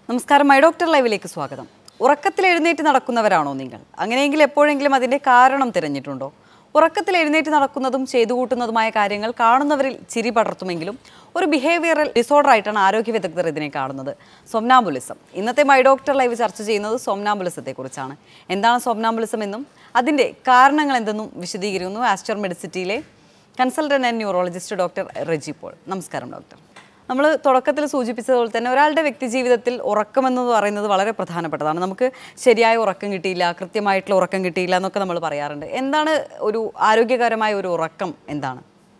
നമസ്കാരം my doctor ലൈവിലേക്ക് സ്വാഗതം ഉറക്കത്തിൽ എഴുന്നേറ്റ് നടക്കുന്നവരാണോ നിങ്ങൾ അങ്ങനെയെങ്കിൽ എപ്പോഴെങ്കിലും അതിൻ്റെ കാരണം തിരഞ്ഞിട്ടുണ്ടോ ഉറക്കത്തിൽ എഴുന്നേറ്റ് നടക്കുന്നതും ചെയ്തു കൂട്ടുന്നതുമായ കാര്യങ്ങൾ കാണുന്നവരിൽ ചിരി പടർത്തുമെങ്കിലും ഒരു ബിഹേവിയറൽ ഡിസോർഡർ ആയിട്ടാണ് ആരോഗ്യ വിദഗ്ധർ ഇതിനെ കാണുന്നത് സൊംനാംബുലിസം ഇന്നത്തെ മൈ ഡോക്ടർ ലൈവ് ചർച്ച ചെയ്യുന്നത് സൊംനാംബുലിസത്തെക്കുറിച്ചാണ് എന്താണ് സൊംനാംബുലിസം എന്നും അതിൻ്റെ കാരണങ്ങൾ എന്തെന്നും വിശദീകരിക്കുന്നു ആസ്റ്റർ മെഡിസിറ്റിയിലെ consultant and neurologist doctor Reji Paul നമസ്കാരം ഡോക്ടർ നമ്മൾ തുടക്കത്തിൽ സൂചിപ്പിച്ചതുപോലെ തന്നെ ഒരാളുടെ വ്യക്തി ജീവിതത്തിൽ ഉറക്കമെന്ന് പറയുന്നത് വളരെ പ്രധാനപ്പെട്ടതാണ് നമുക്ക് ശരിയായ ഉറക്കം കിട്ടിയില്ല കൃത്യമായിട്ടുള്ള ഉറക്കം കിട്ടിയില്ല എന്നൊക്കെ നമ്മൾ പറയാറുണ്ട് എന്താണ് ഒരു ആരോഗ്യകരമായ ഒരു ഉറക്കം എന്താണ്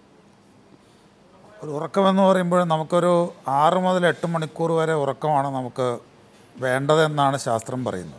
ഒരു ഉറക്കമെന്ന് പറയുമ്പോൾ നമുക്കൊരു ആറ് മുതൽ എട്ട് മണിക്കൂർ വരെ ഉറക്കമാണ് നമുക്ക് വേണ്ടതെന്നാണ് ശാസ്ത്രം പറയുന്നത്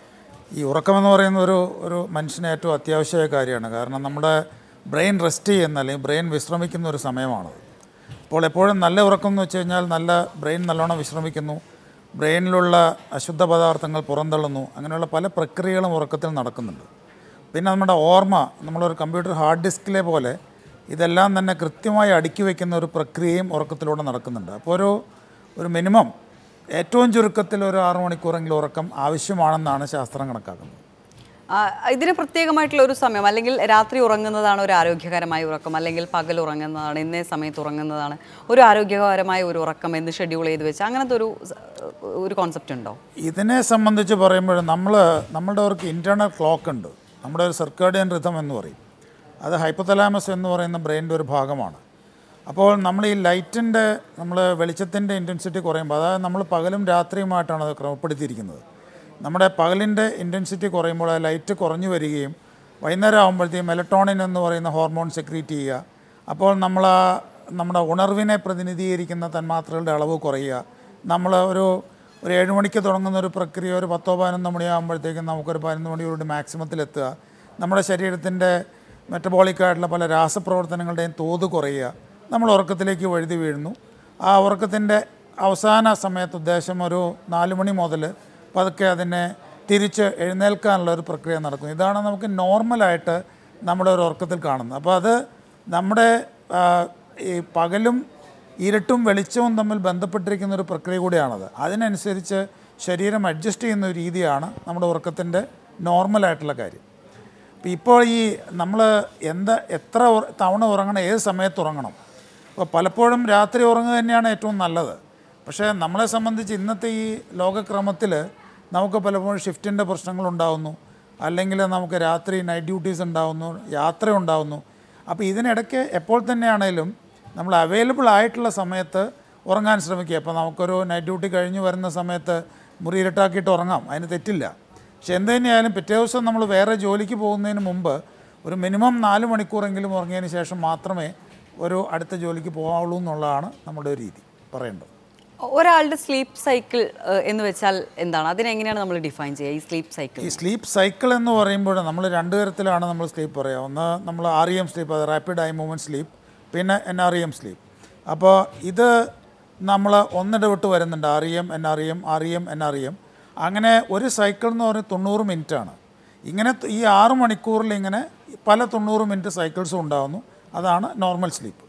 ഈ ഉറക്കമെന്ന് പറയുന്ന ഒരു ഒരു മനുഷ്യന് ഏറ്റവും അത്യാവശ്യമായ കാര്യമാണ് കാരണം നമ്മുടെ ബ്രെയിൻ റെസ്റ്റ് ചെയ്യുന്ന അല്ലെങ്കിൽ ബ്രെയിൻ വിശ്രമിക്കുന്ന ഒരു സമയമാണത് അപ്പോൾ എപ്പോഴും നല്ല ഉറക്കം എന്ന് വെച്ച് കഴിഞ്ഞാൽ നല്ല ബ്രെയിൻ നല്ലോണം വിശ്രമിക്കുന്നു ബ്രെയിനിലുള്ള അശുദ്ധ പദാർത്ഥങ്ങൾ പുറന്തള്ളുന്നു അങ്ങനെയുള്ള പല പ്രക്രിയകളും ഉറക്കത്തിൽ നടക്കുന്നുണ്ട് പിന്നെ നമ്മുടെ ഓർമ്മ നമ്മളൊരു കമ്പ്യൂട്ടർ ഹാർഡ് ഡിസ്കിലെ പോലെ ഇതെല്ലാം തന്നെ കൃത്യമായി അടുക്കി വയ്ക്കുന്ന ഒരു പ്രക്രിയയും ഉറക്കത്തിലൂടെ നടക്കുന്നുണ്ട് അപ്പോൾ ഒരു ഒരു മിനിമം ഏറ്റവും ചുരുക്കത്തിൽ ഒരു ആറു മണിക്കൂറെങ്കിലും ഉറക്കം ആവശ്യമാണെന്നാണ് ശാസ്ത്രം കണക്കാക്കുന്നത് ആ, ഇതിന് പ്രത്യേകമായിട്ടുള്ള ഒരു സമയം അല്ലെങ്കിൽ രാത്രി ഉറങ്ങുന്നതാണ് ഒരു ആരോഗ്യകരമായ ഉറക്കം അല്ലെങ്കിൽ പകൽ ഉറങ്ങുന്നതാണ് ഇന്നേ സമയത്ത് ഉറങ്ങുന്നതാണ് ഒരു ആരോഗ്യകരമായ ഒരു ഉറക്കം എന്ന് ഷെഡ്യൂൾ ചെയ്ത് വെച്ച് അങ്ങനത്തെ ഒരു സ- ഒരു കോൺസെപ്റ്റ് ഉണ്ടോ ഇതിനെ സംബന്ധിച്ച് പറയുമ്പോൾ നമ്മൾ നമ്മളുടെ അവർക്ക് ഇൻറ്റേർണൽ ക്ലോക്ക് ഉണ്ട് നമ്മുടെ ഒരു സർക്കാഡിയൻ റിതം എന്ന് പറയും അത് ഹൈപ്പോതലാമസ് എന്ന് പറയുന്ന ബ്രെയിനിൻ്റെ ഒരു ഭാഗമാണ് അപ്പോൾ നമ്മൾ ഈ ലൈറ്റിൻ്റെ നമ്മൾ വെളിച്ചത്തിൻ്റെ ഇൻറ്റൻസിറ്റി കുറയുമ്പോൾ അതായത് നമ്മൾ പകലും രാത്രിയുമായിട്ടാണ് അത് ക്രമപ്പെടുത്തിയിരിക്കുന്നത് നമ്മുടെ പകലിൻ്റെ ഇൻറ്റൻസിറ്റി കുറയുമ്പോൾ ആ ലൈറ്റ് കുറഞ്ഞു വരികയും വൈകുന്നേരം ആകുമ്പോഴത്തേക്കും മെലട്ടോണിൻ എന്ന് പറയുന്ന ഹോർമോൺ സെക്രീറ്റ് ചെയ്യുക അപ്പോൾ നമ്മൾ ആ നമ്മുടെ ഉണർവിനെ പ്രതിനിധീകരിക്കുന്ന തന്മാത്രകളുടെ അളവ് കുറയുക നമ്മൾ ഒരു ഒരു ഏഴ് മണിക്ക് തുടങ്ങുന്ന ഒരു പ്രക്രിയ ഒരു പത്തോ പതിനൊന്ന് മണിയാകുമ്പോഴത്തേക്കും നമുക്കൊരു പതിനൊന്ന് മണിയോട് മാക്സിമത്തിലെത്തുക നമ്മുടെ ശരീരത്തിൻ്റെ മെറ്റബോളിക്കായിട്ടുള്ള പല രാസപ്രവർത്തനങ്ങളുടെയും തോത് കുറയുക നമ്മൾ ഉറക്കത്തിലേക്ക് വഴുതി വീഴുന്നു ആ ഉറക്കത്തിൻ്റെ അവസാന സമയത്ത് ഉദ്ദേശം ഒരു നാല് മണി മുതൽ പതുക്കെ അതിനെ തിരിച്ച് എഴുന്നേൽക്കാനുള്ള ഒരു പ്രക്രിയ നടക്കുന്നു ഇതാണ് നമുക്ക് നോർമലായിട്ട് നമ്മുടെ ഒരു ഉറക്കത്തിൽ കാണുന്നത് അപ്പോൾ അത് നമ്മുടെ ആ, ഈ പകലും ഇരുട്ടും വെളിച്ചവും തമ്മിൽ ബന്ധപ്പെട്ടിരിക്കുന്ന ഒരു പ്രക്രിയ കൂടിയാണത് അതിനനുസരിച്ച് ശരീരം അഡ്ജസ്റ്റ് ചെയ്യുന്ന ഒരു രീതിയാണ് നമ്മുടെ ഉറക്കത്തിൻ്റെ നോർമലായിട്ടുള്ള കാര്യം അപ്പോൾ ഇപ്പോൾ ഈ നമ്മൾ എന്താ എത്ര ഉറ- തവണ ഉറങ്ങണം ഏത് സമയത്ത് ഉറങ്ങണം അപ്പോൾ പലപ്പോഴും രാത്രി ഉറങ്ങുക തന്നെയാണ് ഏറ്റവും നല്ലത് പക്ഷേ നമ്മളെ സംബന്ധിച്ച് ഇന്നത്തെ ഈ ലോകക്രമത്തിൽ നമുക്ക് പലപ്പോഴും ഷിഫ്റ്റിൻ്റെ പ്രശ്നങ്ങളുണ്ടാകുന്നു അല്ലെങ്കിൽ നമുക്ക് രാത്രി നൈറ്റ് ഡ്യൂട്ടീസ് ഉണ്ടാകുന്നു യാത്ര ഉണ്ടാകുന്നു അപ്പോൾ ഇതിനിടയ്ക്ക് എപ്പോൾ തന്നെയാണേലും നമ്മൾ അവൈലബിൾ ആയിട്ടുള്ള സമയത്ത് ഉറങ്ങാൻ ശ്രമിക്കുക ഇപ്പോൾ നമുക്കൊരു നൈറ്റ് ഡ്യൂട്ടി കഴിഞ്ഞ് വരുന്ന സമയത്ത് മുറി ഇരട്ടാക്കിയിട്ട് ഉറങ്ങാം അതിന് തെറ്റില്ല പക്ഷെ എന്ത് തന്നെയായാലും പിറ്റേ ദിവസം നമ്മൾ വേറെ ജോലിക്ക് പോകുന്നതിന് മുമ്പ് ഒരു മിനിമം നാല് മണിക്കൂറെങ്കിലും ഉറങ്ങിയതിന് ശേഷം മാത്രമേ ഒരു അടുത്ത ജോലിക്ക് പോകാവുള്ളൂ എന്നുള്ളതാണ് നമ്മുടെ ഒരു രീതി പറയേണ്ടത് ഒരാളുടെ സ്ലീപ്പ് സൈക്കിൾ എന്ന് വെച്ചാൽ എന്താണ് അതിനെങ്ങനെയാണ് നമ്മൾ ഡിഫൈൻ ചെയ്യുക ഈ സ്ലീപ്പ് സൈക്കിൾ ഈ സ്ലീപ്പ് സൈക്കിൾ എന്ന് പറയുമ്പോൾ നമ്മൾ രണ്ട് തരത്തിലാണ് നമ്മൾ സ്ലീപ്പ് പറയുക ഒന്ന് നമ്മൾ ആർ ഇ എം സ്ലീപ്പ് അത് റാപ്പിഡ് ഐ മൂവ്മെൻറ്റ് സ്ലീപ്പ് പിന്നെ N R E M sleep അപ്പോൾ ഇത് നമ്മൾ ഒന്നിടവിട്ട് വരുന്നുണ്ട് R E M N R E M R E M N R E M അങ്ങനെ ഒരു സൈക്കിൾ എന്ന് പറയുന്നത് തൊണ്ണൂറ് മിനിറ്റാണ് ഇങ്ങനെ ത- ഈ ആറ് മണിക്കൂറിൽ ഇങ്ങനെ പല തൊണ്ണൂറ് മിനിറ്റ് സൈക്കിൾസും ഉണ്ടാകുന്നു അതാണ് നോർമൽ സ്ലീപ്പ്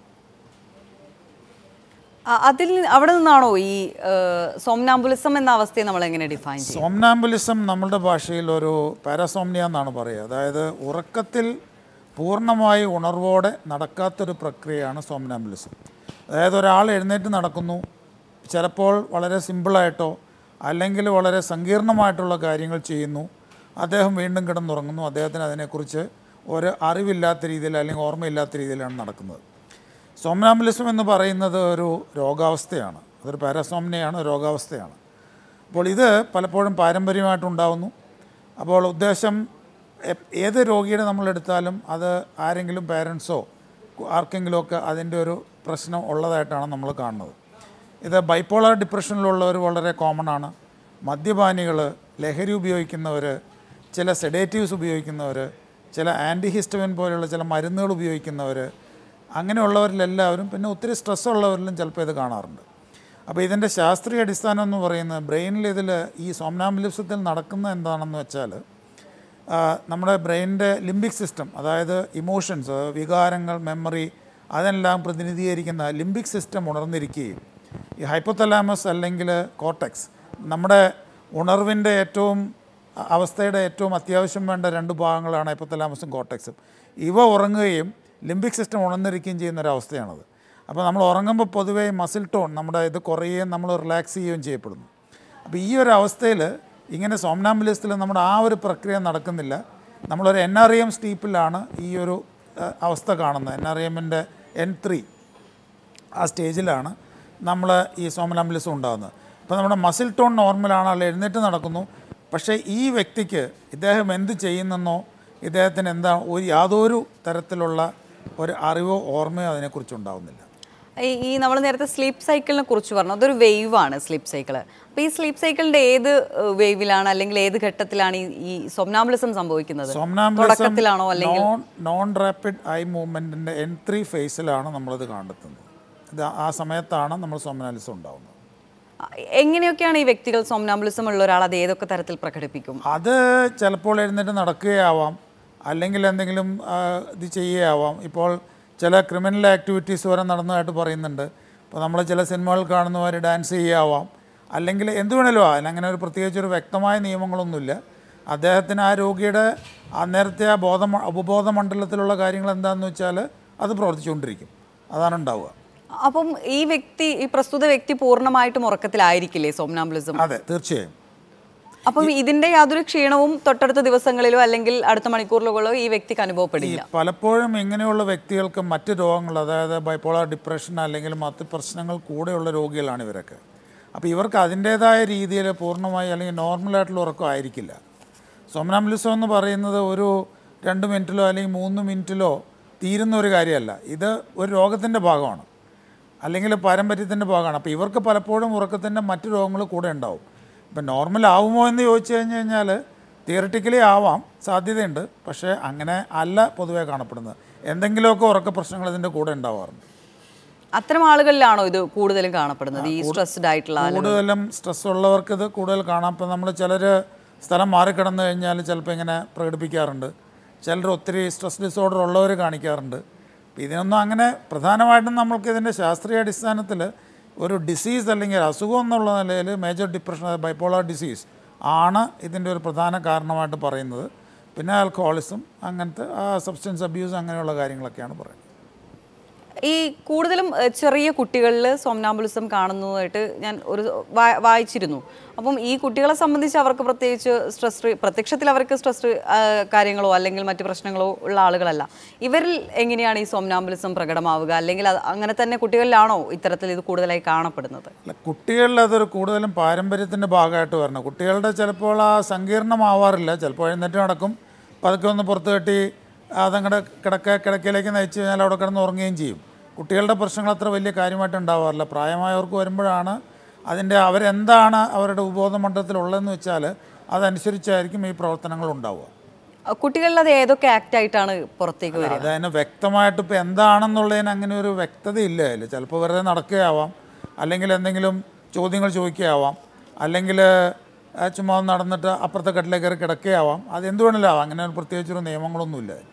ആ, അതിൽ നിന്ന്- അവിടെ നിന്നാണോ ഈ സോംനാംബുലിസം എന്ന അവസ്ഥയെ നമ്മൾ എങ്ങനെ ഡിഫൈൻ ചെയ്യും സോംനാംബുലിസം നമ്മളുടെ ഭാഷയിൽ ഒരു പാരാസോംനിയ എന്നാണ് പറയുക അതായത് ഉറക്കത്തിൽ പൂർണ്ണമായി ഉണർവോടെ നടക്കാത്തൊരു പ്രക്രിയയാണ് സോംനാംബുലിസം അതായത് ഒരാൾ എഴുന്നേറ്റ് നടക്കുന്നു ചിലപ്പോൾ വളരെ സിമ്പിളായിട്ടോ അല്ലെങ്കിൽ വളരെ സങ്കീർണമായിട്ടുള്ള കാര്യങ്ങൾ ചെയ്യുന്നു അദ്ദേഹം വീണ്ടും കിടന്നുറങ്ങുന്നു അദ്ദേഹത്തിന് അതിനെക്കുറിച്ച് ഒരു അറിവില്ലാത്ത രീതിയിൽ അല്ലെങ്കിൽ ഓർമ്മയില്ലാത്ത രീതിയിലാണ് നടക്കുന്നത് സോംനാംബുലിസം എന്ന് പറയുന്നത് ഒരു രോഗാവസ്ഥയാണ് അതൊരു പാരാസോംനയാണ് രോഗാവസ്ഥയാണ് അപ്പോൾ ഇത് പലപ്പോഴും പാരമ്പര്യമായിട്ടുണ്ടാവുന്നു അപ്പോൾ ഉദ്ദേശം എ- ഏത് രോഗിയുടെ നമ്മളെടുത്താലും അത് ആരെങ്കിലും പാരൻസോ ആർക്കെങ്കിലുമൊക്കെ അതിൻ്റെ ഒരു പ്രശ്നം ഉള്ളതായിട്ടാണ് നമ്മൾ കാണുന്നത് ഇത് ബൈപ്പോളർ ഡിപ്രഷനിലുള്ളവർ വളരെ കോമൺ ആണ് മദ്യപാനികൾ ലഹരി ഉപയോഗിക്കുന്നവർ ചില സെഡേറ്റീവ്സ് ഉപയോഗിക്കുന്നവർ ചില ആൻറ്റിഹിസ്റ്റമിൻ പോലെയുള്ള ചില മരുന്നുകൾ ഉപയോഗിക്കുന്നവർ അങ്ങനെയുള്ളവരിലെല്ലാവരും പിന്നെ ഒത്തിരി സ്ട്രെസ് ഉള്ളവരിലും ചിലപ്പോൾ ഇത് കാണാറുണ്ട് അപ്പോൾ ഇതിൻ്റെ ശാസ്ത്രീയ അടിസ്ഥാനം എന്ന് പറയുന്നത് ബ്രെയിനിൽ ഇതിൽ ഈ സോംനാംബുലിസത്തിൽ നടക്കുന്ന എന്താണെന്ന് വെച്ചാൽ ആ, നമ്മുടെ ബ്രെയിനിൻ്റെ ലിംബിക് സിസ്റ്റം അതായത് ഇമോഷൻസ് വികാരങ്ങൾ മെമ്മറി അതെല്ലാം പ്രതിനിധീകരിക്കുന്ന ലിംബിക് സിസ്റ്റം ഉണർന്നിരിക്കുകയും ഈ ഹൈപ്പോതലാമസ് അല്ലെങ്കിൽ കോർട്ടെക്സ് നമ്മുടെ ഉണർവിൻ്റെ ഏറ്റവും അ- അവസ്ഥയുടെ ഏറ്റവും അത്യാവശ്യം വേണ്ട രണ്ട് ഭാഗങ്ങളാണ് ഹൈപ്പത്തലാമസും കോർട്ടെക്സും ഇവ ഉറങ്ങുകയും ലിംബിക് സിസ്റ്റം ഉണർന്നിരിക്കുകയും ചെയ്യുന്ന ഒരു അവസ്ഥയാണത് അപ്പോൾ നമ്മൾ ഉറങ്ങുമ്പോൾ പൊതുവേ മസിൽ ടോൺ നമ്മുടെ ഇത് കുറയുകയും നമ്മൾ റിലാക്സ് ചെയ്യുകയും ചെയ്യപ്പെടുന്നു അപ്പോൾ ഈ ഒരു അവസ്ഥയിൽ ഇങ്ങനെ സോംനാംബുലിസത്തിൽ നമ്മുടെ ആ ഒരു പ്രക്രിയ നടക്കുന്നില്ല നമ്മളൊരു എൻ ആർ എം സ്റ്റീപ്പിലാണ് ഈ ഒരു അഹ്, അവസ്ഥ കാണുന്നത് എൻ ആർ എമ്മിൻ്റെ എൻ ത്രീ ആ സ്റ്റേജിലാണ് നമ്മൾ ഈ സോമനാംബുലിസം ഉണ്ടാകുന്നത് അപ്പോൾ നമ്മുടെ മസിൽ ടോൺ നോർമലാണ് ആൾ എഴുന്നേറ്റ് നടക്കുന്നു പക്ഷേ ഈ വ്യക്തിക്ക് ഇദ്ദേഹം എന്ത് ചെയ്യുന്നെന്നോ ഇദ്ദേഹത്തിന് എന്താ ഒരു യാതൊരു തരത്തിലുള്ള ഒരു അറിവോ ഓർമ്മയോ അതിനെക്കുറിച്ച് ഉണ്ടാകുന്നില്ല ഈ ഈ നമ്മൾ നേരത്തെ സ്ലീപ്പ് സൈക്കിളിനെ കുറിച്ച് പറഞ്ഞു അതൊരു വേവ് ആണ് സ്ലീപ്പ് സൈക്കിൾ അപ്പോൾ ഈ സ്ലീപ്പ് സൈക്കിളിന്റെ ഏത് വേവിലാണ് അല്ലെങ്കിൽ ഏത് ഘട്ടത്തിലാണ് ഈ ഈ സൊംനാംബുലിസം സംഭവിക്കുന്നത് സോംനാംബുലിസം തുടക്കത്തിലാണോ അല്ലെങ്കിൽ നോൺ നോൺ റാപ്പിഡ് ഐ മൂവ്മെൻറ്റിൻ്റെ എൻ ത്രീ ഫേസിലാണ് നമ്മളിത് കണ്ടെത്തുന്നത് ഇത് ആ സമയത്താണ് നമ്മൾ സോമനാലിസം ഉണ്ടാകുന്നത് എങ്ങനെയൊക്കെയാണ് ഈ വ്യക്തികൾ സോംനാംബുലിസം ഉള്ള ഒരാൾ അത് ഏതൊക്കെ തരത്തിൽ പ്രകടിപ്പിക്കും അത് ചിലപ്പോൾ എഴുന്നേറ്റ് നടക്കുകയാവാം അല്ലെങ്കിൽ എന്തെങ്കിലും ആ, ഇത് ചെയ്യുകയാവാം ഇപ്പോൾ ചില ക്രിമിനൽ ആക്ടിവിറ്റീസ് വരെ നടന്നതായിട്ട് പറയുന്നുണ്ട് ഇപ്പോൾ നമ്മൾ ചില സിനിമകൾ കാണുന്നവർ ഡാൻസ് ചെയ്യാവാം അല്ലെങ്കിൽ എന്ത് വേണേലും ആവാം അങ്ങനെ ഒരു പ്രത്യേകിച്ച് ഒരു വ്യക്തമായ നിയമങ്ങളൊന്നുമില്ല അദ്ദേഹത്തിന് ആ രോഗിയുടെ അന്നേരത്തെ ആ ബോധ ഉപബോധ മണ്ഡലത്തിലുള്ള കാര്യങ്ങൾ എന്താണെന്ന് വെച്ചാൽ അത് പ്രവർത്തിച്ചുകൊണ്ടിരിക്കും അതാണ് ഉണ്ടാവുക അപ്പം ഈ വ്യക്തി ഈ പ്രസ്തുത വ്യക്തി പൂർണ്ണമായിട്ടും ഉറക്കത്തിലായിരിക്കില്ലേ സോംനാംബുലിസം അതെ തീർച്ചയായും അപ്പം ഇതിന്റെ യാതൊരു ക്ഷീണവും തൊട്ടടുത്ത ദിവസങ്ങളിലോ അല്ലെങ്കിൽ അടുത്ത മണിക്കൂറിലോ ഈ വ്യക്തിക്ക് ഈ അനുഭവപ്പെടില്ല പലപ്പോഴും ഇങ്ങനെയുള്ള വ്യക്തികൾക്ക് മറ്റ് രോഗങ്ങൾ അതായത് ബൈപ്പോളാർ ഡിപ്രഷൻ അല്ലെങ്കിൽ മറ്റ് പ്രശ്നങ്ങൾ കൂടെയുള്ള രോഗികളാണ് ഇവരൊക്കെ അപ്പോൾ ഇവർക്ക് അതിൻ്റേതായ രീതിയിൽ പൂർണ്ണമായി അല്ലെങ്കിൽ നോർമലായിട്ടുള്ള ഉറക്കം ആയിരിക്കില്ല സോമനാംബുലിസം എന്ന് പറയുന്നത് ഒരു രണ്ട് മിനിറ്റിലോ അല്ലെങ്കിൽ മൂന്ന് മിനിറ്റിലോ തീരുന്ന ഒരു കാര്യമല്ല ഇത് ഒരു രോഗത്തിൻ്റെ ഭാഗമാണ് അല്ലെങ്കിൽ പാരമ്പര്യത്തിൻ്റെ ഭാഗമാണ് അപ്പോൾ ഇവർക്ക് പലപ്പോഴും ഉറക്കത്തിൻ്റെ മറ്റു രോഗങ്ങൾ കൂടെ ഉണ്ടാവും ഇപ്പം നോർമൽ ആവുമോ എന്ന് ചോദിച്ചു കഴിഞ്ഞ് കഴിഞ്ഞാൽ തിയറട്ടിക്കലി ആവാം സാധ്യതയുണ്ട് പക്ഷേ അങ്ങനെ അല്ല പൊതുവേ കാണപ്പെടുന്നത് എന്തെങ്കിലുമൊക്കെ ഉറക്ക പ്രശ്നങ്ങൾ ഇതിൻ്റെ കൂടെ ഉണ്ടാവാറുണ്ട് അത്തരം ആളുകളിലാണോ ഇത് കൂടുതലും കാണപ്പെടുന്നത് ഈ സ്ട്രെസ്ഡ് ആയിട്ടുള്ള ആളുകൾ കൂടുതലും സ്ട്രെസ് ഉള്ളവർക്ക് ഇത് കൂടുതൽ കാണാം ഇപ്പം നമ്മൾ ചിലർ സ്ഥലം മാറിക്കിടന്നു കഴിഞ്ഞാൽ ചിലപ്പോൾ ഇങ്ങനെ പ്രകടിപ്പിക്കാറുണ്ട് ചിലർ ഒത്തിരി സ്ട്രെസ് ഡിസോർഡർ ഉള്ളവർ കാണിക്കാറുണ്ട് അപ്പം ഇതിനൊന്നും അങ്ങനെ പ്രധാനമായിട്ടും നമ്മൾക്ക് ഇതിൻ്റെ ശാസ്ത്രീയ അടിസ്ഥാനത്തിൽ ഒരു ഡിസീസ് അല്ലെങ്കിൽ ഒരു അസുഖം എന്നുള്ള നിലയിൽ മേജർ ഡിപ്രഷൻ ബൈപ്പോളാർ ഡിസീസ് ആണ് ഇതിൻ്റെ ഒരു പ്രധാന കാരണമായിട്ട് പറയുന്നത് പിന്നെ ആൽക്കഹോളിസം അങ്ങനത്തെ സബ്സ്റ്റൻസ് അബ്യൂസ് അങ്ങനെയുള്ള കാര്യങ്ങളൊക്കെയാണ് പറയുന്നത് ഈ കൂടുതലും ഏഹ്, ചെറിയ കുട്ടികളിൽ സോംനാംബുലിസം കാണുന്നതായിട്ട് ഞാൻ ഒരു വാ- വായിച്ചിരുന്നു അപ്പം ഈ കുട്ടികളെ സംബന്ധിച്ച് അവർക്ക് പ്രത്യേകിച്ച് സ്ട്രെസ് പ്രത്യക്ഷത്തിൽ അവർക്ക് സ്ട്രെസ് കാര്യങ്ങളോ അല്ലെങ്കിൽ മറ്റു പ്രശ്നങ്ങളോ ഉള്ള ആളുകളല്ല ഇവരിൽ എങ്ങനെയാണ് ഈ സോംനാംബുലിസം പ്രകടമാവുക അല്ലെങ്കിൽ അത് അങ്ങനെ തന്നെ കുട്ടികളിലാണോ ഇത്തരത്തിൽ ഇത് കൂടുതലായി കാണപ്പെടുന്നത് അല്ല കുട്ടികളിൽ അതൊരു കൂടുതലും പാരമ്പര്യത്തിൻ്റെ ഭാഗമായിട്ട് വരണം കുട്ടികളുടെ ചിലപ്പോൾ ആ സങ്കീർണമാവാറില്ല ചിലപ്പോൾ എഴുന്നേറ്റ് നടക്കും പതുക്കെ ഒന്ന് പുറത്ത് കെട്ടി അതങ്ങടെ കിടക്ക കിടക്കയിലേക്ക് നയിച്ചു കഴിഞ്ഞാൽ അവിടെ കിടന്ന് ഉറങ്ങുകയും ചെയ്യും കുട്ടികളുടെ പ്രശ്നങ്ങൾ അത്ര വലിയ കാര്യമായിട്ട് ഉണ്ടാവാറില്ല പ്രായമായവർക്ക് വരുമ്പോഴാണ് അതിൻ്റെ അവരെന്താണ് അവരുടെ ഉപബോധ മണ്ഡലത്തിലുള്ളതെന്ന് വെച്ചാൽ അതനുസരിച്ചായിരിക്കും ഈ പ്രവർത്തനങ്ങൾ ഉണ്ടാവുക അഹ് കുട്ടികളിൽ അത് ഏതൊക്കെ ആക്ട് ആയിട്ടാണ് പുറത്തേക്ക് വരിക അതതിന് വ്യക്തമായിട്ട് ഇപ്പോൾ എന്താണെന്നുള്ളതിന് അങ്ങനെ ഒരു വ്യക്തത ഇല്ല അതിൽ ചിലപ്പോൾ വെറുതെ നടക്കുകയാവാം അല്ലെങ്കിൽ എന്തെങ്കിലും ചോദ്യങ്ങൾ ചോദിക്കുകയാവാം അല്ലെങ്കിൽ ആ, ചുമ്മാ ഒന്ന് നടന്നിട്ട് അപ്പുറത്തെ കട്ടിലേക്ക് കയറി കിടക്കുകയാവാം അത് എന്ത് വേണമെങ്കിലും ആവാം അങ്ങനെ ഒരു പ്രത്യേകിച്ചൊരു നിയമങ്ങളൊന്നുമില്ല അതിന്.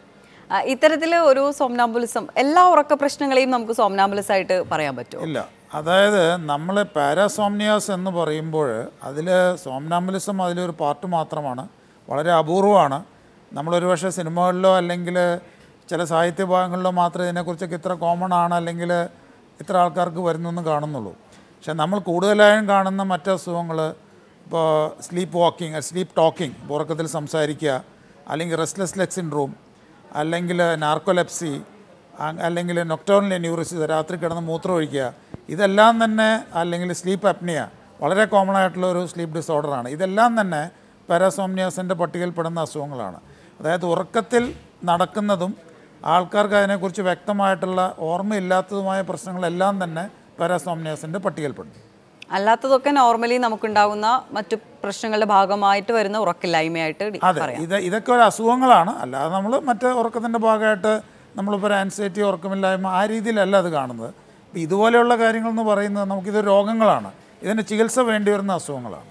അഹ് ഇത്തരത്തിൽ ഒരു സോംനാംബുലിസം എല്ലാ ഉറക്ക പ്രശ്നങ്ങളെയും നമുക്ക് സോംനാംബുലിസ് ആയിട്ട് പറയാൻ പറ്റുമോ ഇല്ല അതായത് നമ്മൾ പാരാസോംനിയാസ് എന്ന് പറയുമ്പോൾ അതിൽ സോംനാംബുലിസം അതിലൊരു പാർട്ട് മാത്രമാണ് വളരെ അപൂർവമാണ് നമ്മളൊരു പക്ഷേ സിനിമകളിലോ അല്ലെങ്കിൽ ചില സാഹിത്യ ഭാഗങ്ങളിലോ മാത്രമേ ഇതിനെക്കുറിച്ചൊക്കെ ഇത്ര കോമൺ ആണ് അല്ലെങ്കിൽ ഇത്ര ആൾക്കാർക്ക് വരുന്നെന്ന് കാണുന്നുള്ളൂ പക്ഷേ നമ്മൾ കൂടുതലായും കാണുന്ന മറ്റ് അസുഖങ്ങൾ ഇപ്പോൾ സ്ലീപ്പ് വാക്കിംഗ് സ്ലീപ്പ് ടോക്കിംഗ് ഉറക്കത്തിൽ സംസാരിക്കുക അല്ലെങ്കിൽ റെസ്റ്റ്ലെസ് ലെഗ് സിൻഡ്രോം അല്ലെങ്കിൽ നാർക്കോലെപ്സി അ- അല്ലെങ്കിൽ നൊക്ടോണൽ ന്യൂറിസിസ് രാത്രി കിടന്ന് മൂത്രം ഒഴിക്കുക ഇതെല്ലാം തന്നെ അല്ലെങ്കിൽ സ്ലീപ്പ് അപ്നിയ വളരെ കോമൺ ആയിട്ടുള്ള ഒരു സ്ലീപ്പ് ഡിസോർഡറാണ് ഇതെല്ലാം തന്നെ പാരാസോംനിയാസിൻ്റെ പട്ടികയിൽപ്പെടുന്ന അസുഖങ്ങളാണ് അതായത് ഉറക്കത്തിൽ നടക്കുന്നതും ആൾക്കാർക്ക് അതിനെക്കുറിച്ച് വ്യക്തമായിട്ടുള്ള ഓർമ്മയില്ലാത്തതുമായ പ്രശ്നങ്ങളെല്ലാം തന്നെ പാരാസോംനിയാസിൻ്റെ പട്ടികയിൽപ്പെടുന്നു അല്ലാത്തതൊക്കെ നോർമലി നമുക്കുണ്ടാകുന്ന മറ്റു പ്രശ്നങ്ങളുടെ ഭാഗമായിട്ട് വരുന്ന ഉറക്കില്ലായ്മയായിട്ട് ഡി- അതെ ഇത് ഇതൊക്കെ ഒരു അസുഖങ്ങളാണ് അല്ലാതെ നമ്മൾ മറ്റ് ഉറക്കത്തിൻ്റെ ഭാഗമായിട്ട് നമ്മളിപ്പോൾ ആൻസൈറ്റി ഉറക്കമില്ലായ്മ ആ രീതിയിലല്ല അത് കാണുന്നത് ഇപ്പം ഇതുപോലെയുള്ള കാര്യങ്ങൾ എന്ന് പറയുന്നത് നമുക്കിത് രോഗങ്ങളാണ് ഇതിന് ചികിത്സ വേണ്ടി വരുന്ന അസുഖങ്ങളാണ്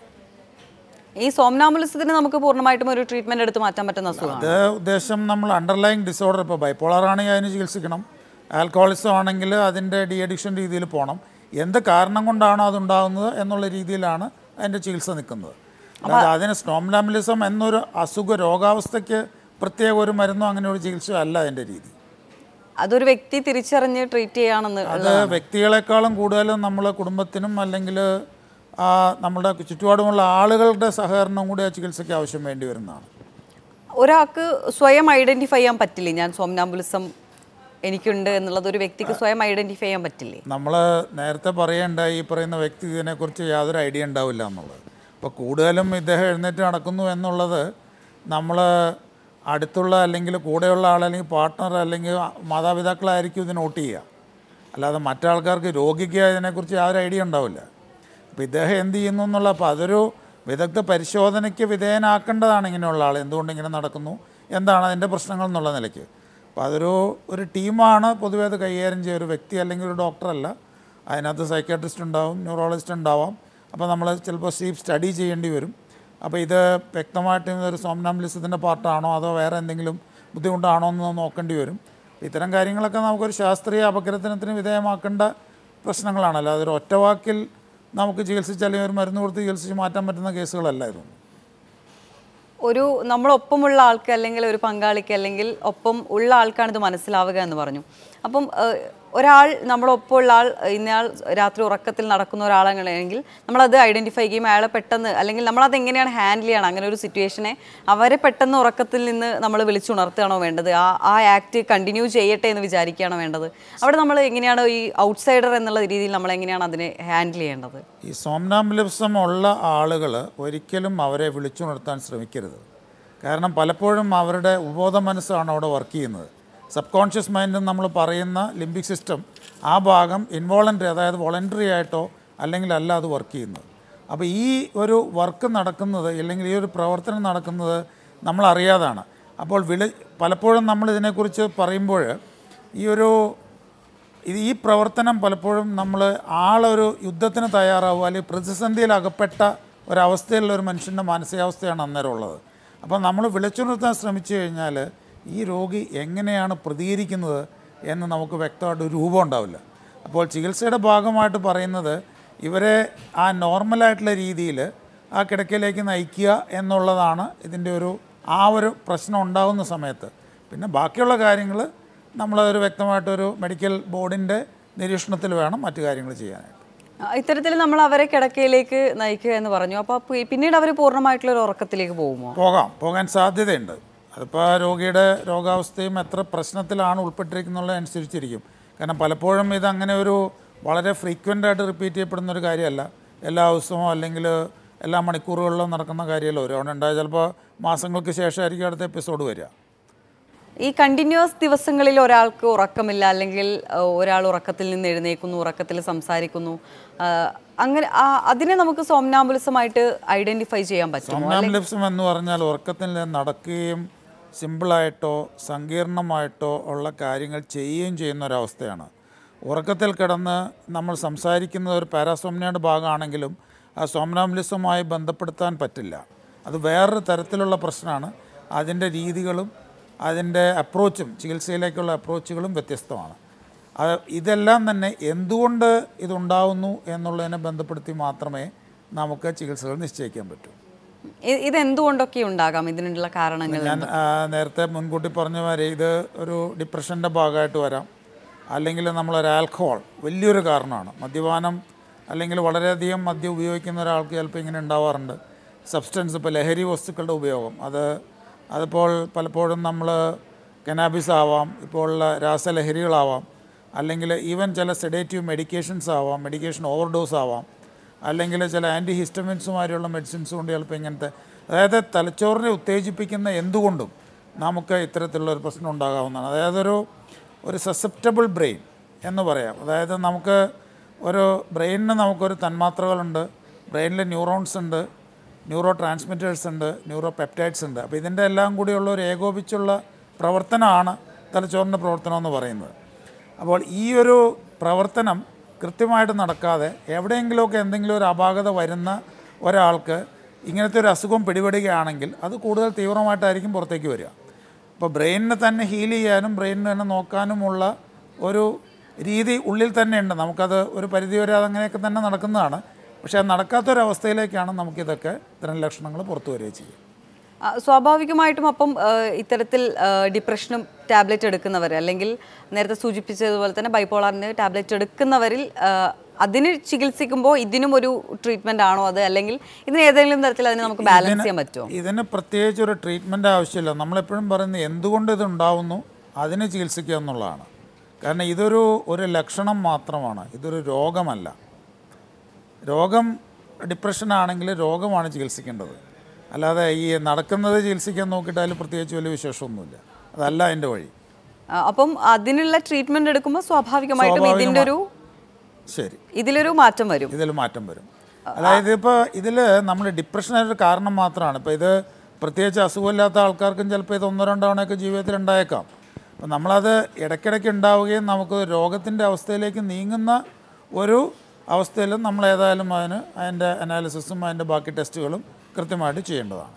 ഈ സോംനാംബുലിസത്തിന് നമുക്ക് പൂർണ്ണമായിട്ടും ഒരു ട്രീറ്റ്മെന്റ് എടുത്ത് മാറ്റാൻ പറ്റുന്ന അസുഖമാണ് ഇത് ഉദ്ദേശം നമ്മൾ അണ്ടർലൈങ് ഡിസോർഡർ ഇപ്പോൾ ബൈപ്പോളർ ആണെങ്കിൽ അതിന് ചികിത്സിക്കണം ആൽക്കഹോളിസം ആണെങ്കിൽ അതിൻ്റെ ഡി അഡിക്ഷൻ രീതിയിൽ പോകണം എന്ത് കാരണം കൊണ്ടാണോ അതുണ്ടാകുന്നത് എന്നുള്ള രീതിയിലാണ് അതിൻ്റെ ചികിത്സ നിൽക്കുന്നത് അല്ലാതെ അതിന് സ്നോംലാംബിലിസം എന്നൊരു അസുഖ രോഗാവസ്ഥയ്ക്ക് പ്രത്യേക ഒരു മരുന്നോ അങ്ങനെ ഒരു ചികിത്സയോ അല്ല അതിൻ്റെ രീതി അതൊരു വ്യക്തി തിരിച്ചറിഞ്ഞ് ട്രീറ്റ് ചെയ്യാണെന്ന് അത് വ്യക്തികളെക്കാളും കൂടുതലും നമ്മളെ കുടുംബത്തിനും അല്ലെങ്കിൽ ആ, നമ്മുടെ ചുറ്റുപാടുമുള്ള ആളുകളുടെ സഹകരണം കൂടി ആ ചികിത്സയ്ക്ക് ആവശ്യം വേണ്ടി വരുന്നതാണ് ഒരാൾക്ക് സ്വയം ഐഡന്റിഫൈ ചെയ്യാൻ പറ്റില്ലേ ഞാൻ സോംനാംബുലിസം എനിക്കുണ്ട് എന്നുള്ളത് ഒരു വ്യക്തിക്ക് സ്വയം ഐഡന്റിഫൈ ചെയ്യാൻ പറ്റില്ലേ നമ്മൾ നേരത്തെ പറയേണ്ട ഈ പറയുന്ന വ്യക്തി ഇതിനെക്കുറിച്ച് യാതൊരു ഐഡിയ ഉണ്ടാവില്ല എന്നുള്ളത് അപ്പോൾ കൂടുതലും ഇദ്ദേഹം എഴുന്നേറ്റ് നടക്കുന്നു എന്നുള്ളത് നമ്മൾ അടുത്തുള്ള അല്ലെങ്കിൽ കൂടെയുള്ള ആൾ അല്ലെങ്കിൽ പാർട്ട്ണർ അല്ലെങ്കിൽ മാതാപിതാക്കളായിരിക്കും ഇത് നോട്ട് ചെയ്യുക അല്ലാതെ മറ്റാൾക്കാർക്ക് രോഗിക്ക് ഇതിനെക്കുറിച്ച് യാതൊരു ഐഡിയ ഉണ്ടാവില്ല അപ്പോൾ ഇദ്ദേഹം എന്ത് ചെയ്യുന്നു എന്നുള്ള അപ്പോൾ അതൊരു വിദഗ്ധ പരിശോധനയ്ക്ക് വിധേയനാക്കേണ്ടതാണ് ഇങ്ങനെയുള്ള ആൾ എന്തുകൊണ്ട് ഇങ്ങനെ നടക്കുന്നു എന്താണ് അതിൻ്റെ പ്രശ്നങ്ങൾ എന്നുള്ള നിലയ്ക്ക് അപ്പോൾ അതൊരു ഒരു ടീമാണ് പൊതുവേ അത് കൈകാര്യം ചെയ്യുക ഒരു വ്യക്തി അല്ലെങ്കിൽ ഒരു ഡോക്ടറല്ല അതിനകത്ത് സൈക്കാട്രിസ്റ്റ് ഉണ്ടാവും ന്യൂറോളജിസ്റ്റ് ഉണ്ടാവാം അപ്പോൾ നമ്മൾ ചിലപ്പോൾ സ്ലീപ്പ് സ്റ്റഡി ചെയ്യേണ്ടി വരും അപ്പോൾ ഇത് വ്യക്തമായിട്ട് ഇതൊരു സോംനാംബിലിസത്തിൻ്റെ പാർട്ടാണോ അതോ വേറെ എന്തെങ്കിലും ബുദ്ധിമുട്ടാണോ എന്ന് നോക്കേണ്ടി വരും ഇത്തരം കാര്യങ്ങളൊക്കെ നമുക്കൊരു ശാസ്ത്രീയ അപഗ്രഥനത്തിന് വിധേയമാക്കേണ്ട പ്രശ്നങ്ങളാണല്ലോ അതൊരു ഒറ്റവാക്കിൽ നമുക്ക് ചികിത്സിച്ച് അല്ലെങ്കിൽ ഒരു മരുന്ന് കൊടുത്ത് ചികിത്സിച്ച് മാറ്റാൻ പറ്റുന്ന കേസുകളല്ല ഇതൊന്നും ഒരു നമ്മളൊപ്പമുള്ള ആൾക്ക് അല്ലെങ്കിൽ ഒരു പങ്കാളിക്ക് അല്ലെങ്കിൽ ഒപ്പം ഉള്ള ആൾക്കാണ് ഇത് മനസ്സിലാവുക എന്ന് പറഞ്ഞു അപ്പം ഏഹ്, ഒരാൾ നമ്മളൊപ്പമുള്ള ആൾ ഇന്നയാൾ രാത്രി ഉറക്കത്തിൽ നടക്കുന്ന ഒരാളാണെങ്കിൽ നമ്മളത് ഐഡന്റിഫൈ ചെയ്യും അയാളെ പെട്ടെന്ന് അല്ലെങ്കിൽ നമ്മളത് എങ്ങനെയാണ് ഹാൻഡിൽ ചെയ്യണം അങ്ങനെ ഒരു സിറ്റുവേഷനെ അവരെ പെട്ടെന്ന് ഉറക്കത്തിൽ നിന്ന് നമ്മൾ വിളിച്ചുണർത്തുകയാണോ വേണ്ടത് ആ ആ ആക്ട് കണ്ടിന്യൂ ചെയ്യട്ടെ എന്ന് വിചാരിക്കുകയാണോ വേണ്ടത് അവിടെ നമ്മൾ എങ്ങനെയാണ് ഈ ഔട്ട്സൈഡർ എന്നുള്ള രീതിയിൽ നമ്മൾ എങ്ങനെയാണ് അതിനെ ഹാൻഡിൽ ചെയ്യേണ്ടത് ഈ സോംനാംബിലിസം ഉള്ള ആളുകൾ ഒരിക്കലും അവരെ വിളിച്ചുണർത്താൻ ശ്രമിക്കരുത് കാരണം പലപ്പോഴും അവരുടെ ഉപബോധ മനസ്സാണ് അവിടെ വർക്ക് ചെയ്യുന്നത് സബ് കോൺഷ്യസ് മൈൻഡ് നമ്മൾ പറയുന്ന ലിംബിക് സിസ്റ്റം ആ ഭാഗം ഇൻവോളണ്ടറി അതായത് വോളണ്ടറി ആയിട്ടോ അല്ലെങ്കിൽ അല്ല അത് വർക്ക് ചെയ്യുന്നത് അപ്പോൾ ഈ ഒരു വർക്ക് നടക്കുന്നത് അല്ലെങ്കിൽ ഈ ഒരു പ്രവർത്തനം നടക്കുന്നത് നമ്മൾ അറിയാതാണ് അപ്പോൾ വിളി പലപ്പോഴും നമ്മൾ ഇതിനെക്കുറിച്ച് പറയുമ്പോൾ ഈ ഒരു ഇത് ഈ പ്രവർത്തനം പലപ്പോഴും നമ്മൾ ആളൊരു യുദ്ധത്തിന് തയ്യാറാവുക അല്ലെങ്കിൽ പ്രതിസന്ധിയിൽ അകപ്പെട്ട ഒരവസ്ഥയിലുള്ള ഒരു മനുഷ്യൻ്റെ മാനസികാവസ്ഥയാണ് അന്നേരം ഉള്ളത് അപ്പോൾ നമ്മൾ വിളിച്ചുണർത്താൻ ശ്രമിച്ചു കഴിഞ്ഞാൽ ഈ രോഗി എങ്ങനെയാണ് പ്രതികരിക്കുന്നത് എന്ന് നമുക്ക് വ്യക്തമായിട്ട് ഒരു രൂപം ഉണ്ടാവില്ല അപ്പോൾ ചികിത്സയുടെ ഭാഗമായിട്ട് പറയുന്നത് ഇവരെ ആ നോർമലായിട്ടുള്ള രീതിയിൽ ആ കിടക്കയിലേക്ക് നയിക്കുക എന്നുള്ളതാണ് ഇതിൻ്റെ ഒരു ആ ഒരു പ്രശ്നം ഉണ്ടാകുന്ന സമയത്ത് പിന്നെ ബാക്കിയുള്ള കാര്യങ്ങൾ നമ്മളതൊരു വ്യക്തമായിട്ടൊരു മെഡിക്കൽ ബോർഡിൻ്റെ നിരീക്ഷണത്തിൽ വേണം മറ്റു കാര്യങ്ങൾ ചെയ്യാനായിട്ട് ആ, ഇത്തരത്തിൽ നമ്മൾ അവരെ കിടക്കയിലേക്ക് നയിക്കുക എന്ന് പറഞ്ഞു അപ്പോൾ പിന്നീട് അവർ പൂർണ്ണമായിട്ടുള്ള ഒരു ഉറക്കത്തിലേക്ക് പോകുമോ പോകാം പോകാൻ സാധ്യതയുണ്ട് അതിപ്പോൾ ആ രോഗിയുടെ രോഗാവസ്ഥയും എത്ര പ്രശ്നത്തിലാണ് ഉൾപ്പെട്ടിരിക്കുന്നുള്ള അനുസരിച്ചിരിക്കും കാരണം പലപ്പോഴും ഇത് അങ്ങനെ ഒരു വളരെ ഫ്രീക്വൻ്റ് ആയിട്ട് റിപ്പീറ്റ് ചെയ്യപ്പെടുന്ന ഒരു കാര്യമല്ല എല്ലാ ദിവസവും അല്ലെങ്കിൽ എല്ലാ മണിക്കൂറുകളിലും നടക്കുന്ന കാര്യമല്ല ഒരു തവണ ഉണ്ടായ ചിലപ്പോൾ മാസങ്ങൾക്ക് ശേഷമായിരിക്കും അടുത്ത എപ്പിസോഡ് വരിക ഈ കണ്ടിന്യൂസ് ദിവസങ്ങളിൽ ഒരാൾക്ക് ഉറക്കമില്ല അല്ലെങ്കിൽ ഏഹ്, ഒരാൾ ഉറക്കത്തിൽ നിന്ന് എഴുന്നേക്കുന്നു ഉറക്കത്തിൽ സംസാരിക്കുന്നു ആഹ്, അങ്ങനെ ആ- അതിനെ നമുക്ക് സോംനാമ്പുലിസമായിട്ട് ഐഡന്റിഫൈ ചെയ്യാൻ പറ്റും സോംനാംബുലിസം എന്ന് പറഞ്ഞാൽ ഉറക്കത്തിൽ നിന്ന് നടക്കുകയും സിമ്പിളായിട്ടോ സങ്കീർണമായിട്ടോ ഉള്ള കാര്യങ്ങൾ ചെയ്യുകയും ചെയ്യുന്ന ഒരവസ്ഥയാണ് ഉറക്കത്തിൽ കിടന്ന് നമ്മൾ സംസാരിക്കുന്നത് ഒരു പാരാസോംനയുടെ ഭാഗമാണെങ്കിലും ആ സോംനാംബുലിസവുമായി ബന്ധപ്പെടുത്താൻ പറ്റില്ല അത് വേറൊരു തരത്തിലുള്ള പ്രശ്നമാണ് അതിൻ്റെ രീതികളും അതിൻ്റെ അപ്രോച്ചും ചികിത്സയിലേക്കുള്ള അപ്രോച്ചുകളും വ്യത്യസ്തമാണ് അത് ഇതെല്ലാം തന്നെ എന്തുകൊണ്ട് ഇതുണ്ടാവുന്നു എന്നുള്ളതിനെ ബന്ധപ്പെടുത്തി മാത്രമേ നമുക്ക് ചികിത്സകൾ നിശ്ചയിക്കാൻ പറ്റൂ ഇ- ഇത് എന്തുകൊണ്ടൊക്കെ ഉണ്ടാകാം ഇതിനുള്ള കാരണങ്ങൾ ഞാൻ ആ, നേരത്തെ മുൻകൂട്ടി പറഞ്ഞ മാതിരി ഇത് ഒരു ഡിപ്രഷൻ്റെ ഭാഗമായിട്ട് വരാം അല്ലെങ്കിൽ നമ്മളൊരു ആൽക്കഹോൾ വലിയൊരു കാരണമാണ് മദ്യപാനം അല്ലെങ്കിൽ വളരെയധികം മദ്യം ഉപയോഗിക്കുന്ന ഒരാൾക്ക് ചിലപ്പോൾ ഇങ്ങനെ ഉണ്ടാവാറുണ്ട് സബ്സ്റ്റൻസ് ഇപ്പോൾ ലഹരി വസ്തുക്കളുടെ ഉപയോഗം അത് അതിപ്പോൾ പലപ്പോഴും നമ്മൾ കനാബിസ് ആവാം ഇപ്പോൾ ഉള്ള രാസലഹരികളാവാം അല്ലെങ്കിൽ ഈവൻ ചില സെഡേറ്റീവ് മെഡിക്കേഷൻസ് ആവാം മെഡിക്കേഷൻ ഓവർഡോസ് ആവാം അല്ലെങ്കിൽ ചില ആൻറ്റി ഹിസ്റ്റമിൻസുമാരുള്ള മെഡിസിൻസ് കൊണ്ട് ചിലപ്പോൾ ഇങ്ങനത്തെ അതായത് തലച്ചോറിനെ ഉത്തേജിപ്പിക്കുന്ന എന്തുകൊണ്ടും നമുക്ക് ഇത്തരത്തിലുള്ള ഒരു പ്രശ്നം ഉണ്ടാകാവുന്നതാണ് അതായത് ഒരു ഒരു സസെപ്റ്റബിൾ ബ്രെയിൻ എന്ന് പറയാം അതായത് നമുക്ക് ഒരു ബ്രെയിനിന് നമുക്കൊരു തന്മാത്രകളുണ്ട് ബ്രെയിനിൽ ന്യൂറോൺസ് ഉണ്ട് ന്യൂറോ ട്രാൻസ്മിറ്റേഴ്സ് ഉണ്ട് ന്യൂറോ പെപ്റ്റൈഡ്സ് ഉണ്ട് അപ്പോൾ ഇതിൻ്റെ എല്ലാം കൂടിയുള്ള ഒരു ഏകോപിച്ചുള്ള പ്രവർത്തനമാണ് തലച്ചോറിൻ്റെ പ്രവർത്തനം എന്ന് പറയുന്നത് അപ്പോൾ ഈ ഒരു പ്രവർത്തനം കൃത്യമായിട്ട് നടക്കാതെ എവിടെയെങ്കിലുമൊക്കെ എന്തെങ്കിലും ഒരു അപാകത വരുന്ന ഒരാൾക്ക് ഇങ്ങനത്തെ ഒരു അസുഖം പിടിപെടുകയാണെങ്കിൽ അത് കൂടുതൽ തീവ്രമായിട്ടായിരിക്കും പുറത്തേക്ക് വരിക അപ്പോൾ ബ്രെയിനിനെ തന്നെ ഹീൽ ചെയ്യാനും ബ്രെയിനിനെ തന്നെ നോക്കാനുമുള്ള ഒരു രീതി ഉള്ളിൽ തന്നെ ഉണ്ട് നമുക്കത് ഒരു പരിധി വരെ അതങ്ങനെയൊക്കെ തന്നെ നടക്കുന്നതാണ് പക്ഷേ അത് നടക്കാത്തൊരവസ്ഥയിലേക്കാണ് നമുക്കിതൊക്കെ ഇത്തരം ലക്ഷണങ്ങൾ പുറത്തു വരിക ചെയ്യുക ആ, സ്വാഭാവികമായിട്ടും അപ്പം ആ, ഇത്തരത്തിൽ ആ, ഡിപ്രഷനും ടാബ്ലറ്റ് എടുക്കുന്നവർ അല്ലെങ്കിൽ നേരത്തെ സൂചിപ്പിച്ചതുപോലെ തന്നെ ബൈപ്പോളാറിന് ടാബ്ലറ്റ് എടുക്കുന്നവരിൽ ആ, അതിന് ചികിത്സിക്കുമ്പോൾ ഇതിനും ഒരു ട്രീറ്റ്മെന്റ് ആണോ അത് അല്ലെങ്കിൽ ഇതിന് ഏതെങ്കിലും തരത്തിൽ അതിനെ നമുക്ക് ബാലൻസ് ചെയ്യാൻ പറ്റുമോ ഇതിന് പ്രത്യേകിച്ച് ഒരു ട്രീറ്റ്മെൻറ്റ് ആവശ്യമില്ല നമ്മളെപ്പോഴും പറയുന്നത് എന്തുകൊണ്ട് ഇത് ഉണ്ടാവുന്നു അതിനെ ചികിത്സിക്കുക എന്നുള്ളതാണ് കാരണം ഇതൊരു ഒരു ലക്ഷണം മാത്രമാണ് ഇതൊരു രോഗമല്ല രോഗം ഡിപ്രഷൻ ആണെങ്കിൽ രോഗമാണ് ചികിത്സിക്കേണ്ടത് അല്ലാതെ ഈ നടക്കുന്നത് ചികിത്സിക്കാൻ നോക്കിയിട്ട് അതിൽ പ്രത്യേകിച്ച് വലിയ വിശേഷമൊന്നുമില്ല അതല്ല അതിൻ്റെ വഴി ആ, അപ്പം അതിനുള്ള ട്രീറ്റ്മെന്റ് എടുക്കുമ്പോൾ സ്വാഭാവികമായിട്ടും ഇതിന്റെ ഒരു ശരി ഇതിലൊരു മാറ്റം വരും ഇതിൽ മാറ്റം വരും അതായത് ഇപ്പോൾ ഇതിൽ നമ്മൾ ഡിപ്രഷനൊരു കാരണം മാത്രമാണ് ഇപ്പോൾ ഇത് പ്രത്യേകിച്ച് അസുഖമില്ലാത്ത ആൾക്കാർക്കും ചിലപ്പോൾ ഇത് ഒന്നോ രണ്ടോ തവണയൊക്കെ ജീവിതത്തിൽ ഉണ്ടായേക്കാം അപ്പം നമ്മളത് ഇടയ്ക്കിടയ്ക്ക് ഉണ്ടാവുകയും നമുക്ക് രോഗത്തിൻ്റെ അവസ്ഥയിലേക്ക് നീങ്ങുന്ന ഒരു അവസ്ഥയിലും നമ്മൾ ഏതായാലും അതിന് അതിൻ്റെ അനാലിസിസും അതിൻ്റെ ബാക്കി ടെസ്റ്റുകളും കൃത്യമായിട്ട് ചെയ്യേണ്ടതാണ്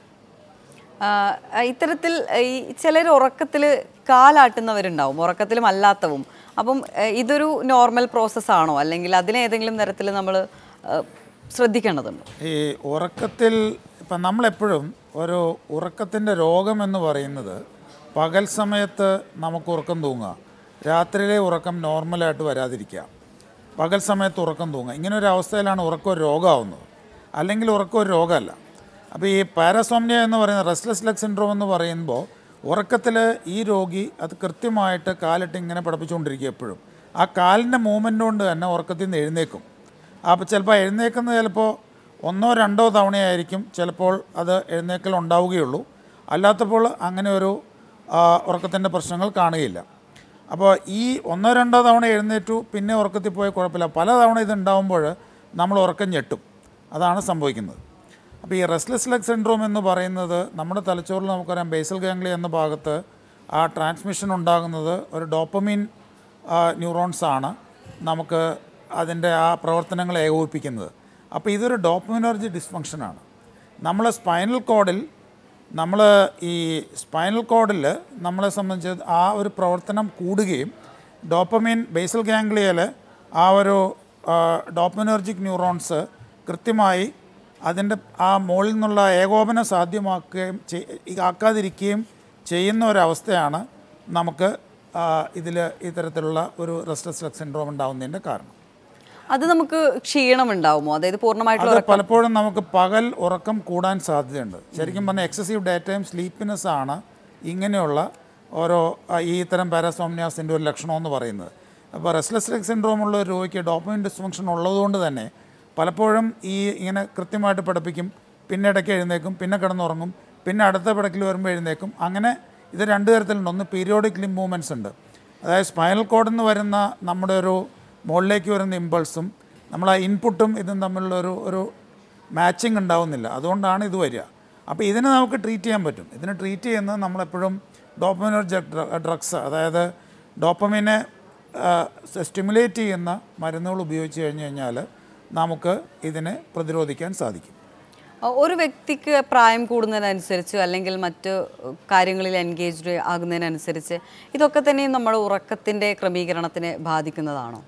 ആ, ഇത്തരത്തിൽ ഈ ചിലർ ഉറക്കത്തിൽ കാലാട്ടുന്നവരുണ്ടാവും ഉറക്കത്തിലും അല്ലാത്തവും അപ്പം ഏ, ഇതൊരു നോർമൽ പ്രോസസ്സാണോ അല്ലെങ്കിൽ അതിനെ ഏതെങ്കിലും തരത്തിൽ നമ്മൾ ശ്രദ്ധിക്കേണ്ടതുണ്ടോ ഈ ഉറക്കത്തിൽ ഇപ്പം നമ്മളെപ്പോഴും ഒരു ഉറക്കത്തിൻ്റെ രോഗം എന്ന് പറയുന്നത് പകൽ സമയത്ത് നമുക്ക് ഉറക്കം തൂങ്ങുക രാത്രിയിലെ ഉറക്കം നോർമലായിട്ട് വരാതിരിക്കുക പകൽ സമയത്ത് ഉറക്കം തൂങ്ങുക ഇങ്ങനെ ഒരു അവസ്ഥയിലാണ് ഉറക്കം ഒരു രോഗമാവുന്നത് അല്ലെങ്കിൽ ഉറക്കം ഒരു രോഗമല്ല അപ്പോൾ ഈ പാരസോംനിയ എന്ന് പറയുന്ന റെസ്ലെസ് ലെഗ് സിൻഡ്രോം എന്ന് പറയുമ്പോൾ ഉറക്കത്തിൽ ഈ രോഗി അത് കൃത്യമായിട്ട് കാലിട്ട് ഇങ്ങനെ പഠിപ്പിച്ചുകൊണ്ടിരിക്കുക എപ്പോഴും ആ കാലിൻ്റെ മൂവ്മെൻ്റ് കൊണ്ട് തന്നെ ഉറക്കത്തിൽ നിന്ന് എഴുന്നേക്കും അപ്പോൾ ചിലപ്പോൾ എഴുന്നേക്കുന്നത് ചിലപ്പോൾ ഒന്നോ രണ്ടോ തവണയായിരിക്കും ചിലപ്പോൾ അത് എഴുന്നേക്കൽ ഉണ്ടാവുകയുള്ളൂ അല്ലാത്തപ്പോൾ അങ്ങനെ ഒരു ഉറക്കത്തിൻ്റെ പ്രശ്നങ്ങൾ കാണുകയില്ല അപ്പോൾ ഈ ഒന്നോ രണ്ടോ തവണ എഴുന്നേറ്റു പിന്നെ ഉറക്കത്തിൽ പോയ കുഴപ്പമില്ല പല തവണ ഇത് ഉണ്ടാവുമ്പോൾ നമ്മൾ ഉറക്കം ഞെട്ടും അതാണ് സംഭവിക്കുന്നത് അപ്പോൾ ഈ റെസ്ലെസ് ലെഗ് സിൻഡ്രോം എന്ന് പറയുന്നത് നമ്മുടെ തലച്ചോറിൽ നമുക്കറിയാം ബേസൽ ഗാംഗ്ലി എന്ന ഭാഗത്ത് ആ ട്രാൻസ്മിഷൻ ഉണ്ടാകുന്നത് ഒരു ഡോപ്പമീൻ ന്യൂറോൺസ് ആണ് നമുക്ക് അതിൻ്റെ ആ പ്രവർത്തനങ്ങൾ ഏകോപിപ്പിക്കുന്നത് അപ്പോൾ ഇതൊരു ഡോപ്പമിനർജി ഡിസ്ഫങ്ഷനാണ് നമ്മൾ സ്പൈനൽ കോഡിൽ നമ്മൾ ഈ സ്പൈനൽ കോഡിൽ നമ്മളെ സംബന്ധിച്ച് ആ ഒരു പ്രവർത്തനം കൂടുകയും ഡോപ്പമീൻ ബേസൽ ഗാംഗ്ലിയയിൽ ആ ഒരു ഡോപ്പമിനർജിക് ന്യൂറോൺസ് കൃത്യമായി അതിൻ്റെ ആ മുകളിൽ നിന്നുള്ള ഏകോപനം സാധ്യമാക്കുകയും ചെയ്- ആക്കാതിരിക്കുകയും ചെയ്യുന്ന ഒരവസ്ഥയാണ് നമുക്ക് ഇതിൽ ഇത്തരത്തിലുള്ള ഒരു റെസ്റ്റസ് ലെഗ് സിൻഡ്രോം ഉണ്ടാകുന്നതിൻ്റെ കാരണം അത് നമുക്ക് ക്ഷീണം ഉണ്ടാവുമോ അതായത് പൂർണ്ണമായിട്ടുള്ള അത് പലപ്പോഴും നമുക്ക് പകൽ ഉറക്കം കൂടാൻ സാധ്യതയുണ്ട് ശരിക്കും പറഞ്ഞാൽ എക്സസീവ് ഡേ ടൈം സ്ലീപ്പിനെസ് ആണ് ഇങ്ങനെയുള്ള ഓരോ ആ, ഈ ഇത്തരം പാരാസോംനിയാസിൻ്റെ ഒരു ലക്ഷണമെന്ന് പറയുന്നത് അപ്പോൾ റെസ്ലെസ് ലെഗ് സിൻഡ്രോം ഉള്ള ഒരു രോഗിക്ക് ഡോപ്പമിൻ ഡിസ്ഫങ്ഷൻ ഉള്ളതുകൊണ്ട് തന്നെ പലപ്പോഴും ഈ ഇങ്ങനെ കൃത്യമായിട്ട് പഠിപ്പിക്കും പിന്നെ ഇടയ്ക്ക് എഴുന്നേക്കും പിന്നെ കിടന്നുറങ്ങും പിന്നെ അടുത്ത പിടക്കിൽ വരുമ്പോൾ എഴുന്നേക്കും അങ്ങനെ ഇത് രണ്ട് തരത്തിലുണ്ട് ഒന്ന് പീരിയോഡിക് ലിം മൂവ്മെൻറ്റ്സ് ഉണ്ട് അതായത് സ്പൈനൽ കോഡിൽ നിന്ന് വരുന്ന നമ്മുടെ ഒരു മുകളിലേക്ക് വരുന്ന ഇമ്പൾസും നമ്മൾ ആ ഇൻപുട്ടും ഇതും തമ്മിലുള്ള ഒരു ഒരു മാച്ചിങ് ഉണ്ടാവുന്നില്ല അതുകൊണ്ടാണ് ഇത് വരിക അപ്പോൾ ഇതിനെ നമുക്ക് ട്രീറ്റ് ചെയ്യാൻ പറ്റും ഇതിനെ ട്രീറ്റ് ചെയ്യുന്നത് നമ്മളെപ്പോഴും ഡോപ്പമിനർജക് ഡ്രഗ്സ് അതായത് ഡോപ്പമിനെ സ്റ്റിമുലേറ്റ് ചെയ്യുന്ന മരുന്നുകൾ ഉപയോഗിച്ച് കഴിഞ്ഞ് കഴിഞ്ഞാൽ നമുക്ക് ഇതിനെ പ്രതിരോധിക്കാൻ സാധിക്കും ആ, ഒരു വ്യക്തിക്ക് പ്രായം കൂടുന്നതിനനുസരിച്ച് അല്ലെങ്കിൽ മറ്റ് കാര്യങ്ങളിൽ എൻഗേജ്ഡ് ആകുന്നതിനനുസരിച്ച് ഇതൊക്കെ തന്നെയും നമ്മുടെ ഉറക്കത്തിൻ്റെ ക്രമീകരണത്തിനെ ബാധിക്കുന്നതാണോ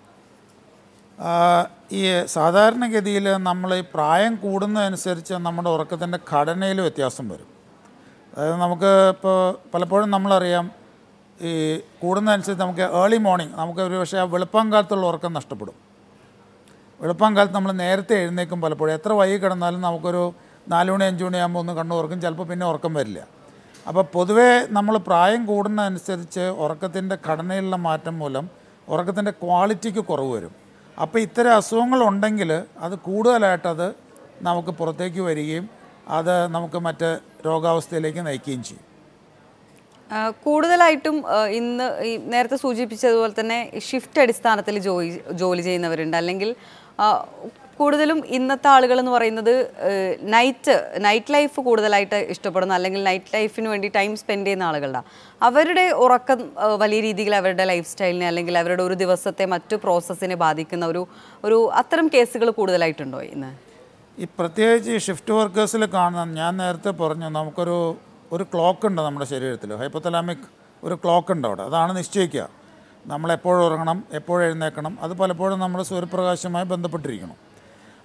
ആ, ഈ സാധാരണഗതിയിൽ നമ്മൾ ഈ പ്രായം കൂടുന്നതനുസരിച്ച് നമ്മുടെ ഉറക്കത്തിൻ്റെ ഘടനയിൽ വ്യത്യാസം വരും അതായത് നമുക്ക് ഇപ്പോൾ പലപ്പോഴും നമ്മളറിയാം ഈ കൂടുന്നതനുസരിച്ച് നമുക്ക് ഏർലി മോർണിംഗ് നമുക്ക് ഒരു പക്ഷേ ആ വെളുപ്പം കാലത്തുള്ള ഉറക്കം നഷ്ടപ്പെടും വെളുപ്പം കാലത്ത് നമ്മൾ നേരത്തെ എഴുന്നേക്കും പലപ്പോഴും എത്ര വൈകി കിടന്നാലും നമുക്കൊരു നാല് മണി അഞ്ച് മണിയാകുമ്പോൾ ഒന്ന് കണ്ണു ഉറക്കും ചിലപ്പോൾ പിന്നെ ഉറക്കം വരില്ല അപ്പോൾ പൊതുവേ നമ്മൾ പ്രായം കൂടുന്നതനുസരിച്ച് ഉറക്കത്തിൻ്റെ ഘടനയിലുള്ള മാറ്റം മൂലം ഉറക്കത്തിൻ്റെ ക്വാളിറ്റിക്ക് കുറവ് വരും അപ്പോൾ ഇത്തരം അസുഖങ്ങളുണ്ടെങ്കിൽ അത് കൂടുതലായിട്ട് അത് നമുക്ക് പുറത്തേക്ക് വരികയും അത് നമുക്ക് മറ്റ് രോഗാവസ്ഥയിലേക്ക് നയിക്കുകയും ചെയ്യും ആ, കൂടുതലായിട്ടും ആ, ഇന്ന് ഈ നേരത്തെ സൂചിപ്പിച്ചതുപോലെ തന്നെ ഷിഫ്റ്റ് അടിസ്ഥാനത്തിൽ ജോലി ജോലി ചെയ്യുന്നവരുണ്ട് അല്ലെങ്കിൽ ആ, കൂടുതലും ഇന്നത്തെ ആളുകൾ എന്ന് പറയുന്നത് നൈറ്റ് നൈറ്റ് ലൈഫ് കൂടുതലായിട്ട് ഇഷ്ടപ്പെടുന്ന അല്ലെങ്കിൽ നൈറ്റ് ലൈഫിന് വേണ്ടി ടൈം സ്പെൻഡ് ചെയ്യുന്ന ആളുകളുടെ അവരുടെ ഉറക്കം ആ, വലിയ രീതിയിൽ അവരുടെ ലൈഫ് സ്റ്റൈലിനെ അല്ലെങ്കിൽ അവരുടെ ഒരു ദിവസത്തെ മറ്റു പ്രോസസ്സിനെ ബാധിക്കുന്ന ഒരു ഒരു അത്തരം കേസുകൾ കൂടുതലായിട്ടുണ്ടോ ഇന്ന് ഈ പ്രത്യേകിച്ച് ഈ ഷിഫ്റ്റ് വർക്കേഴ്സിൽ കാണുന്ന ഞാൻ നേരത്തെ പറഞ്ഞു നമുക്കൊരു ഒരു ക്ലോക്ക് ഉണ്ട് നമ്മുടെ ശരീരത്തിൽ ഹൈപ്പോത്തലാമിക് ഒരു ക്ലോക്ക് ഉണ്ട് അവിടെ അതാണ് നിശ്ചയിക്കുക നമ്മൾ എപ്പോഴും ഉറങ്ങണം എപ്പോഴും എഴുന്നേക്കണം അത് പലപ്പോഴും നമ്മുടെ സൂര്യപ്രകാശവുമായി ബന്ധപ്പെട്ടിരിക്കണം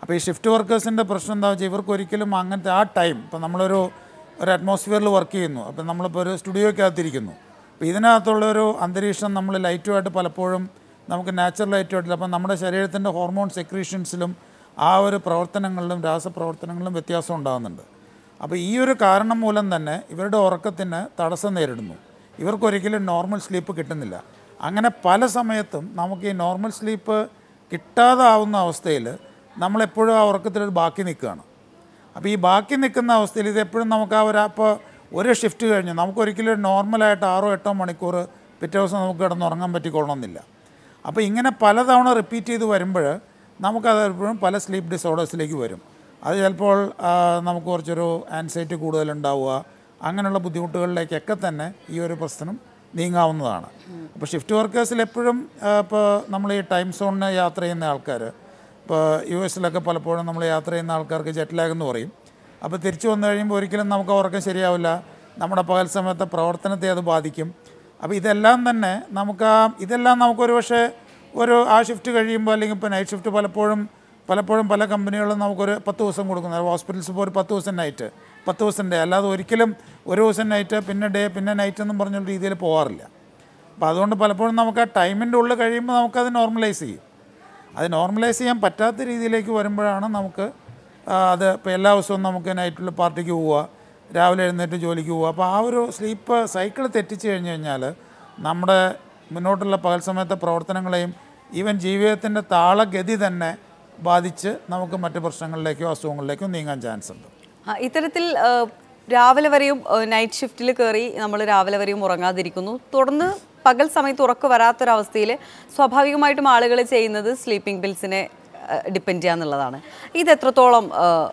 അപ്പോൾ ഈ ഷിഫ്റ്റ് വർക്കേഴ്സിൻ്റെ പ്രശ്നം എന്താ വെച്ചാൽ ഇവർക്ക് ഒരിക്കലും അങ്ങനത്തെ ആ ടൈം ഇപ്പോൾ നമ്മളൊരു ഒരു അറ്റ്മോസ്ഫിയറിൽ വർക്ക് ചെയ്യുന്നു അപ്പോൾ നമ്മളിപ്പോൾ ഒരു സ്റ്റുഡിയോയ്ക്കകത്തിരിക്കുന്നു അപ്പോൾ ഇതിനകത്തുള്ള ഒരു അന്തരീക്ഷം നമ്മൾ ലൈറ്റുമായിട്ട് പലപ്പോഴും നമുക്ക് നാച്ചുറൽ ലൈറ്റുമായിട്ടില്ല അപ്പം നമ്മുടെ ശരീരത്തിൻ്റെ ഹോർമോൺ സെക്രീഷൻസിലും ആ ഒരു പ്രവർത്തനങ്ങളിലും രാസപ്രവർത്തനങ്ങളിലും വ്യത്യാസം ഉണ്ടാകുന്നുണ്ട് അപ്പോൾ ഈ ഒരു കാരണം മൂലം തന്നെ ഇവരുടെ ഉറക്കത്തിന് തടസ്സം നേരിടുന്നു ഇവർക്കൊരിക്കലും നോർമൽ സ്ലീപ്പ് കിട്ടുന്നില്ല അങ്ങനെ പല സമയത്തും നമുക്ക് ഈ നോർമൽ സ്ലീപ്പ് കിട്ടാതാവുന്ന അവസ്ഥയിൽ നമ്മളെപ്പോഴും ആ ഉറക്കത്തിലൊരു ബാക്കി നിൽക്കുകയാണ് അപ്പോൾ ഈ ബാക്കി നിൽക്കുന്ന അവസ്ഥയിൽ ഇത് എപ്പോഴും നമുക്ക് ആ ഒരു അപ്പോൾ ഒരു ഷിഫ്റ്റ് കഴിഞ്ഞ് നമുക്കൊരിക്കലും നോർമലായിട്ട് ആറോ എട്ടോ മണിക്കൂർ പിറ്റേ ദിവസം നമുക്ക് കിടന്നുറങ്ങാൻ പറ്റിക്കൊള്ളണമെന്നില്ല അപ്പോൾ ഇങ്ങനെ പലതവണ റിപ്പീറ്റ് ചെയ്ത് വരുമ്പോൾ നമുക്കത് എപ്പോഴും പല സ്ലീപ്പ് ഡിസോർഡേഴ്സിലേക്ക് വരും അത് ചിലപ്പോൾ ആ, നമുക്ക് കുറച്ചൊരു ആൻസൈറ്റി കൂടുതലുണ്ടാവുക അങ്ങനെയുള്ള ബുദ്ധിമുട്ടുകളിലേക്കൊക്കെ തന്നെ ഈ ഒരു പ്രശ്നം നീങ്ങാവുന്നതാണ് അപ്പോൾ ഷിഫ്റ്റ് വർക്കേഴ്സിൽ എപ്പോഴും ഇപ്പോൾ നമ്മൾ ഈ ടൈം സോണിന് യാത്ര ചെയ്യുന്ന ആൾക്കാർ ഇപ്പോൾ യു എസിലൊക്കെ പലപ്പോഴും നമ്മൾ യാത്ര ചെയ്യുന്ന ആൾക്കാർക്ക് ജെറ്റ് ലാഗ് എന്ന് പറയും അപ്പോൾ തിരിച്ചു വന്നു കഴിയുമ്പോൾ ഒരിക്കലും നമുക്ക് ഉറക്കം ശരിയാവില്ല നമ്മുടെ പകൽ സമയത്തെ പ്രവർത്തനത്തെ അത് ബാധിക്കും അപ്പോൾ ഇതെല്ലാം തന്നെ നമുക്ക് ആ ഇതെല്ലാം നമുക്കൊരു പക്ഷേ ഒരു ആ ഷിഫ്റ്റ് കഴിയുമ്പോൾ അല്ലെങ്കിൽ ഇപ്പോൾ നൈറ്റ് ഷിഫ്റ്റ് പലപ്പോഴും പലപ്പോഴും പല കമ്പനികളും നമുക്കൊരു പത്ത് ദിവസം കൊടുക്കുന്നത് ഹോസ്പിറ്റൽസ് ഇപ്പോൾ ഒരു പത്ത് ദിവസം നൈറ്റ് പത്ത് ദിവസം ഡേ അല്ലാതെ ഒരിക്കലും ഒരു ദിവസം നൈറ്റ് പിന്നെ ഡേ പിന്നെ നൈറ്റ് എന്നും പറഞ്ഞൊരു രീതിയിൽ പോകാറില്ല അപ്പോൾ അതുകൊണ്ട് പലപ്പോഴും നമുക്ക് ആ ടൈമിൻ്റെ ഉള്ളിൽ കഴിയുമ്പോൾ നമുക്കത് നോർമലൈസ് ചെയ്യും അത് നോർമലൈസ് ചെയ്യാൻ പറ്റാത്ത രീതിയിലേക്ക് വരുമ്പോഴാണ് നമുക്ക് ആ, അത് ഇപ്പോൾ എല്ലാ ദിവസവും നമുക്ക് നൈറ്റിൽ പാർട്ടിക്ക് പോവുക രാവിലെ എഴുന്നേറ്റ് ജോലിക്ക് പോവുക അപ്പോൾ ആ ഒരു സ്ലീപ്പ് സൈക്കിൾ തെറ്റിച്ച് കഴിഞ്ഞ് കഴിഞ്ഞാൽ നമ്മുടെ മുന്നോട്ടുള്ള പകൽ സമയത്തെ പ്രവർത്തനങ്ങളെയും ഈവൻ ജീവിതത്തിൻ്റെ താളഗതി തന്നെ ബാധിച്ച് നമുക്ക് മറ്റ് പ്രശ്നങ്ങളിലേക്കോ അസുഖങ്ങളിലേക്കോ നീങ്ങാൻ ചാൻസ് ഉണ്ട് ആ, ഇത്തരത്തിൽ ആ, രാവിലെ വരെയും നൈറ്റ് ഷിഫ്റ്റിൽ കയറി നമ്മൾ രാവിലെ വരെയും ഉറങ്ങാതിരിക്കുന്നു തുടർന്ന് പകൽ സമയത്ത് ഉറക്കം വരാത്തൊരവസ്ഥയിൽ സ്വാഭാവികമായിട്ടും ആളുകൾ ചെയ്യുന്നത് സ്ലീപ്പിംഗ് പിൽസിനെ ഡിപ്പെൻഡ് ചെയ്യാന്നുള്ളതാണ് ഇത് എത്രത്തോളം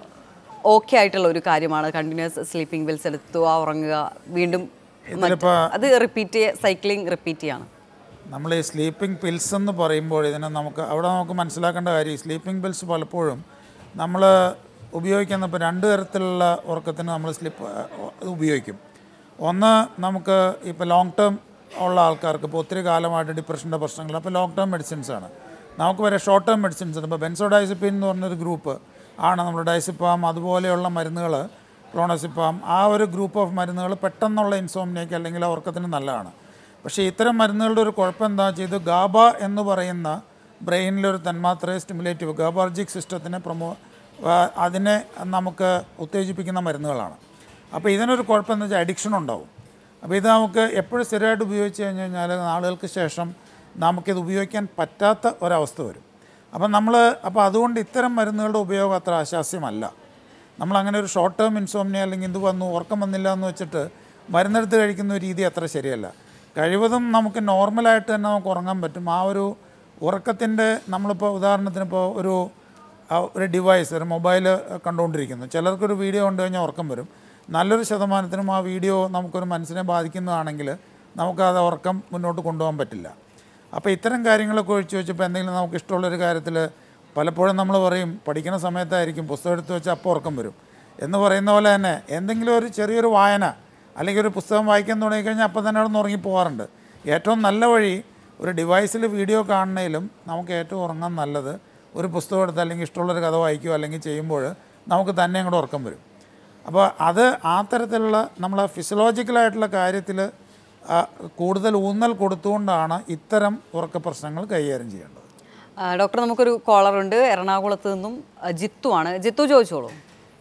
ഓക്കെ ആയിട്ടുള്ള ഒരു കാര്യമാണ് കണ്ടിന്യൂസ് സ്ലീപ്പിംഗ് പിൽസ് എടുത്തു ആ ഉറങ്ങുക വീണ്ടും മറ്റ് ഇതിലിപ്പോൾ അത് റിപ്പീറ്റ് ചെയ്യുക സൈക്ലിംഗ് റിപ്പീറ്റ് ചെയ്യാണ് നമ്മൾ ഈ സ്ലീപ്പിംഗ് പിൽസ് എന്ന് പറയുമ്പോൾ ഇതിനെ നമുക്ക് അവിടെ നമുക്ക് മനസ്സിലാക്കേണ്ട കാര്യം ഈ സ്ലീപ്പിംഗ് പിൽസ് പലപ്പോഴും നമ്മൾ ഉപയോഗിക്കുന്ന ഇപ്പോൾ രണ്ട് തരത്തിലുള്ള ഉറക്കത്തിന് നമ്മൾ സ്ലീപ്പ് ഉപയോഗിക്കും ഒന്ന് നമുക്ക് ഇപ്പോൾ ലോങ് ടേം ഉള്ള ആൾക്കാർക്ക് ഇപ്പോൾ ഒത്തിരി കാലമായിട്ട് ഡിപ്രഷൻ്റെ പ്രശ്നങ്ങൾ അപ്പോൾ ലോങ് ടേം മെഡിസിൻസ് ആണ് നമുക്ക് വരെ ഷോർട്ട് ടേം മെഡിസിൻസ് ഉണ്ട് ഇപ്പോൾ ബെൻസോഡൈസിപ്പിൻ എന്ന് പറഞ്ഞൊരു ഗ്രൂപ്പ് ആണ് നമ്മൾ ഡൈസിപ്പാം അതുപോലെയുള്ള മരുന്നുകൾ ക്ലോണസിപ്പാം ആ ഒരു ഗ്രൂപ്പ് ഓഫ് മരുന്നുകൾ പെട്ടെന്നുള്ള ഇൻസോമിനേക്ക് അല്ലെങ്കിൽ ആ ഉറക്കത്തിന് നല്ലതാണ് പക്ഷേ ഇത്തരം മരുന്നുകളുടെ ഒരു കുഴപ്പം എന്താ വെച്ചാൽ ഇത് ഗാബ എന്ന് പറയുന്ന ബ്രെയിനിലൊരു തന്മാത്രയെ സ്റ്റിമുലേറ്റീവ് ഗാബാർജിക് സിസ്റ്റത്തിനെ പ്രൊമോ ആ, അതിനെ നമുക്ക് ഉത്തേജിപ്പിക്കുന്ന മരുന്നുകളാണ് അപ്പോൾ ഇതിനൊരു കുഴപ്പം എന്ന് വെച്ചാൽ അഡിക്ഷൻ ഉണ്ടാവും അപ്പോൾ ഇത് നമുക്ക് എപ്പോഴും സ്ഥിരമായിട്ട് ഉപയോഗിച്ച് കഴിഞ്ഞ് കഴിഞ്ഞാൽ നാളുകൾക്ക് ശേഷം നമുക്കിത് ഉപയോഗിക്കാൻ പറ്റാത്ത ഒരവസ്ഥ വരും അപ്പം നമ്മൾ അപ്പോൾ അതുകൊണ്ട് ഇത്തരം മരുന്നുകളുടെ ഉപയോഗം അത്ര ആശാസ്യമല്ല നമ്മൾ അങ്ങനെ ഒരു ഷോർട്ട് ടേം ഇൻസോംനിയ അല്ലെങ്കിൽ ഇത് വന്നു ഉറക്കം വന്നില്ല എന്ന് വെച്ചിട്ട് മരുന്നെടുത്ത് കഴിക്കുന്ന ഒരു രീതി അത്ര ശരിയല്ല കഴിവതും നമുക്ക് നോർമലായിട്ട് തന്നെ നമുക്ക് ഉറങ്ങാൻ പറ്റും ആ ഒരു ഉറക്കത്തിൻ്റെ നമ്മളിപ്പോൾ ഉദാഹരണത്തിന് ഇപ്പോൾ ഒരു ആ ഒരു ഡിവൈസ് ഒരു മൊബൈൽ കണ്ടുകൊണ്ടിരിക്കുന്നു ചിലർക്കൊരു വീഡിയോ കണ്ടു കഴിഞ്ഞാൽ ഉറക്കം വരും നല്ലൊരു ശതമാനത്തിനും ആ വീഡിയോ നമുക്കൊരു മനസ്സിനെ ബാധിക്കുന്നതാണെങ്കിൽ നമുക്കത് ഉറക്കം മുന്നോട്ട് കൊണ്ടുപോകാൻ പറ്റില്ല അപ്പോൾ ഇത്തരം കാര്യങ്ങളൊക്കെ ഒഴിച്ച് വെച്ചപ്പോൾ എന്തെങ്കിലും നമുക്ക് ഇഷ്ടമുള്ളൊരു കാര്യത്തിൽ പലപ്പോഴും നമ്മൾ പറയും പഠിക്കുന്ന സമയത്തായിരിക്കും പുസ്തകം എടുത്ത് വെച്ച് അപ്പോൾ ഉറക്കം വരും എന്ന് പറയുന്ന പോലെ തന്നെ എന്തെങ്കിലും ഒരു ചെറിയൊരു വായന അല്ലെങ്കിൽ ഒരു പുസ്തകം വായിക്കാൻ തുടങ്ങിക്കഴിഞ്ഞാൽ അപ്പോൾ തന്നെ അവിടെ നിന്ന് ഉറങ്ങിപ്പോകാറുണ്ട് ഏറ്റവും നല്ല വഴി ഒരു ഡിവൈസിൽ വീഡിയോ കാണുന്നതിലും നമുക്ക് ഏറ്റവും ഉറങ്ങാൻ നല്ലത് ഒരു പുസ്തകം എടുത്ത് അല്ലെങ്കിൽ ഇഷ്ടമുള്ളൊരു കഥ വായിക്കുകയോ അല്ലെങ്കിൽ ചെയ്യുമ്പോൾ നമുക്ക് തന്നെ അങ്ങോട്ട് ഉറക്കം വരും അപ്പോൾ അത് ആ തരത്തിലുള്ള നമ്മൾ ഫിസിയോളജിക്കലായിട്ടുള്ള കാര്യത്തിൽ കൂടുതൽ ഊന്നൽ കൊടുത്തുകൊണ്ടാണ് ഇത്തരം ഉറക്ക പ്രശ്നങ്ങൾ കൈകാര്യം ചെയ്യേണ്ടത് ആ, ഡോക്ടർ നമുക്കൊരു കോളർ ഉണ്ട് എറണാകുളത്ത് നിന്നും ആ, ജിത്തു ആണ് ജിത്തു ചോദിച്ചോളൂ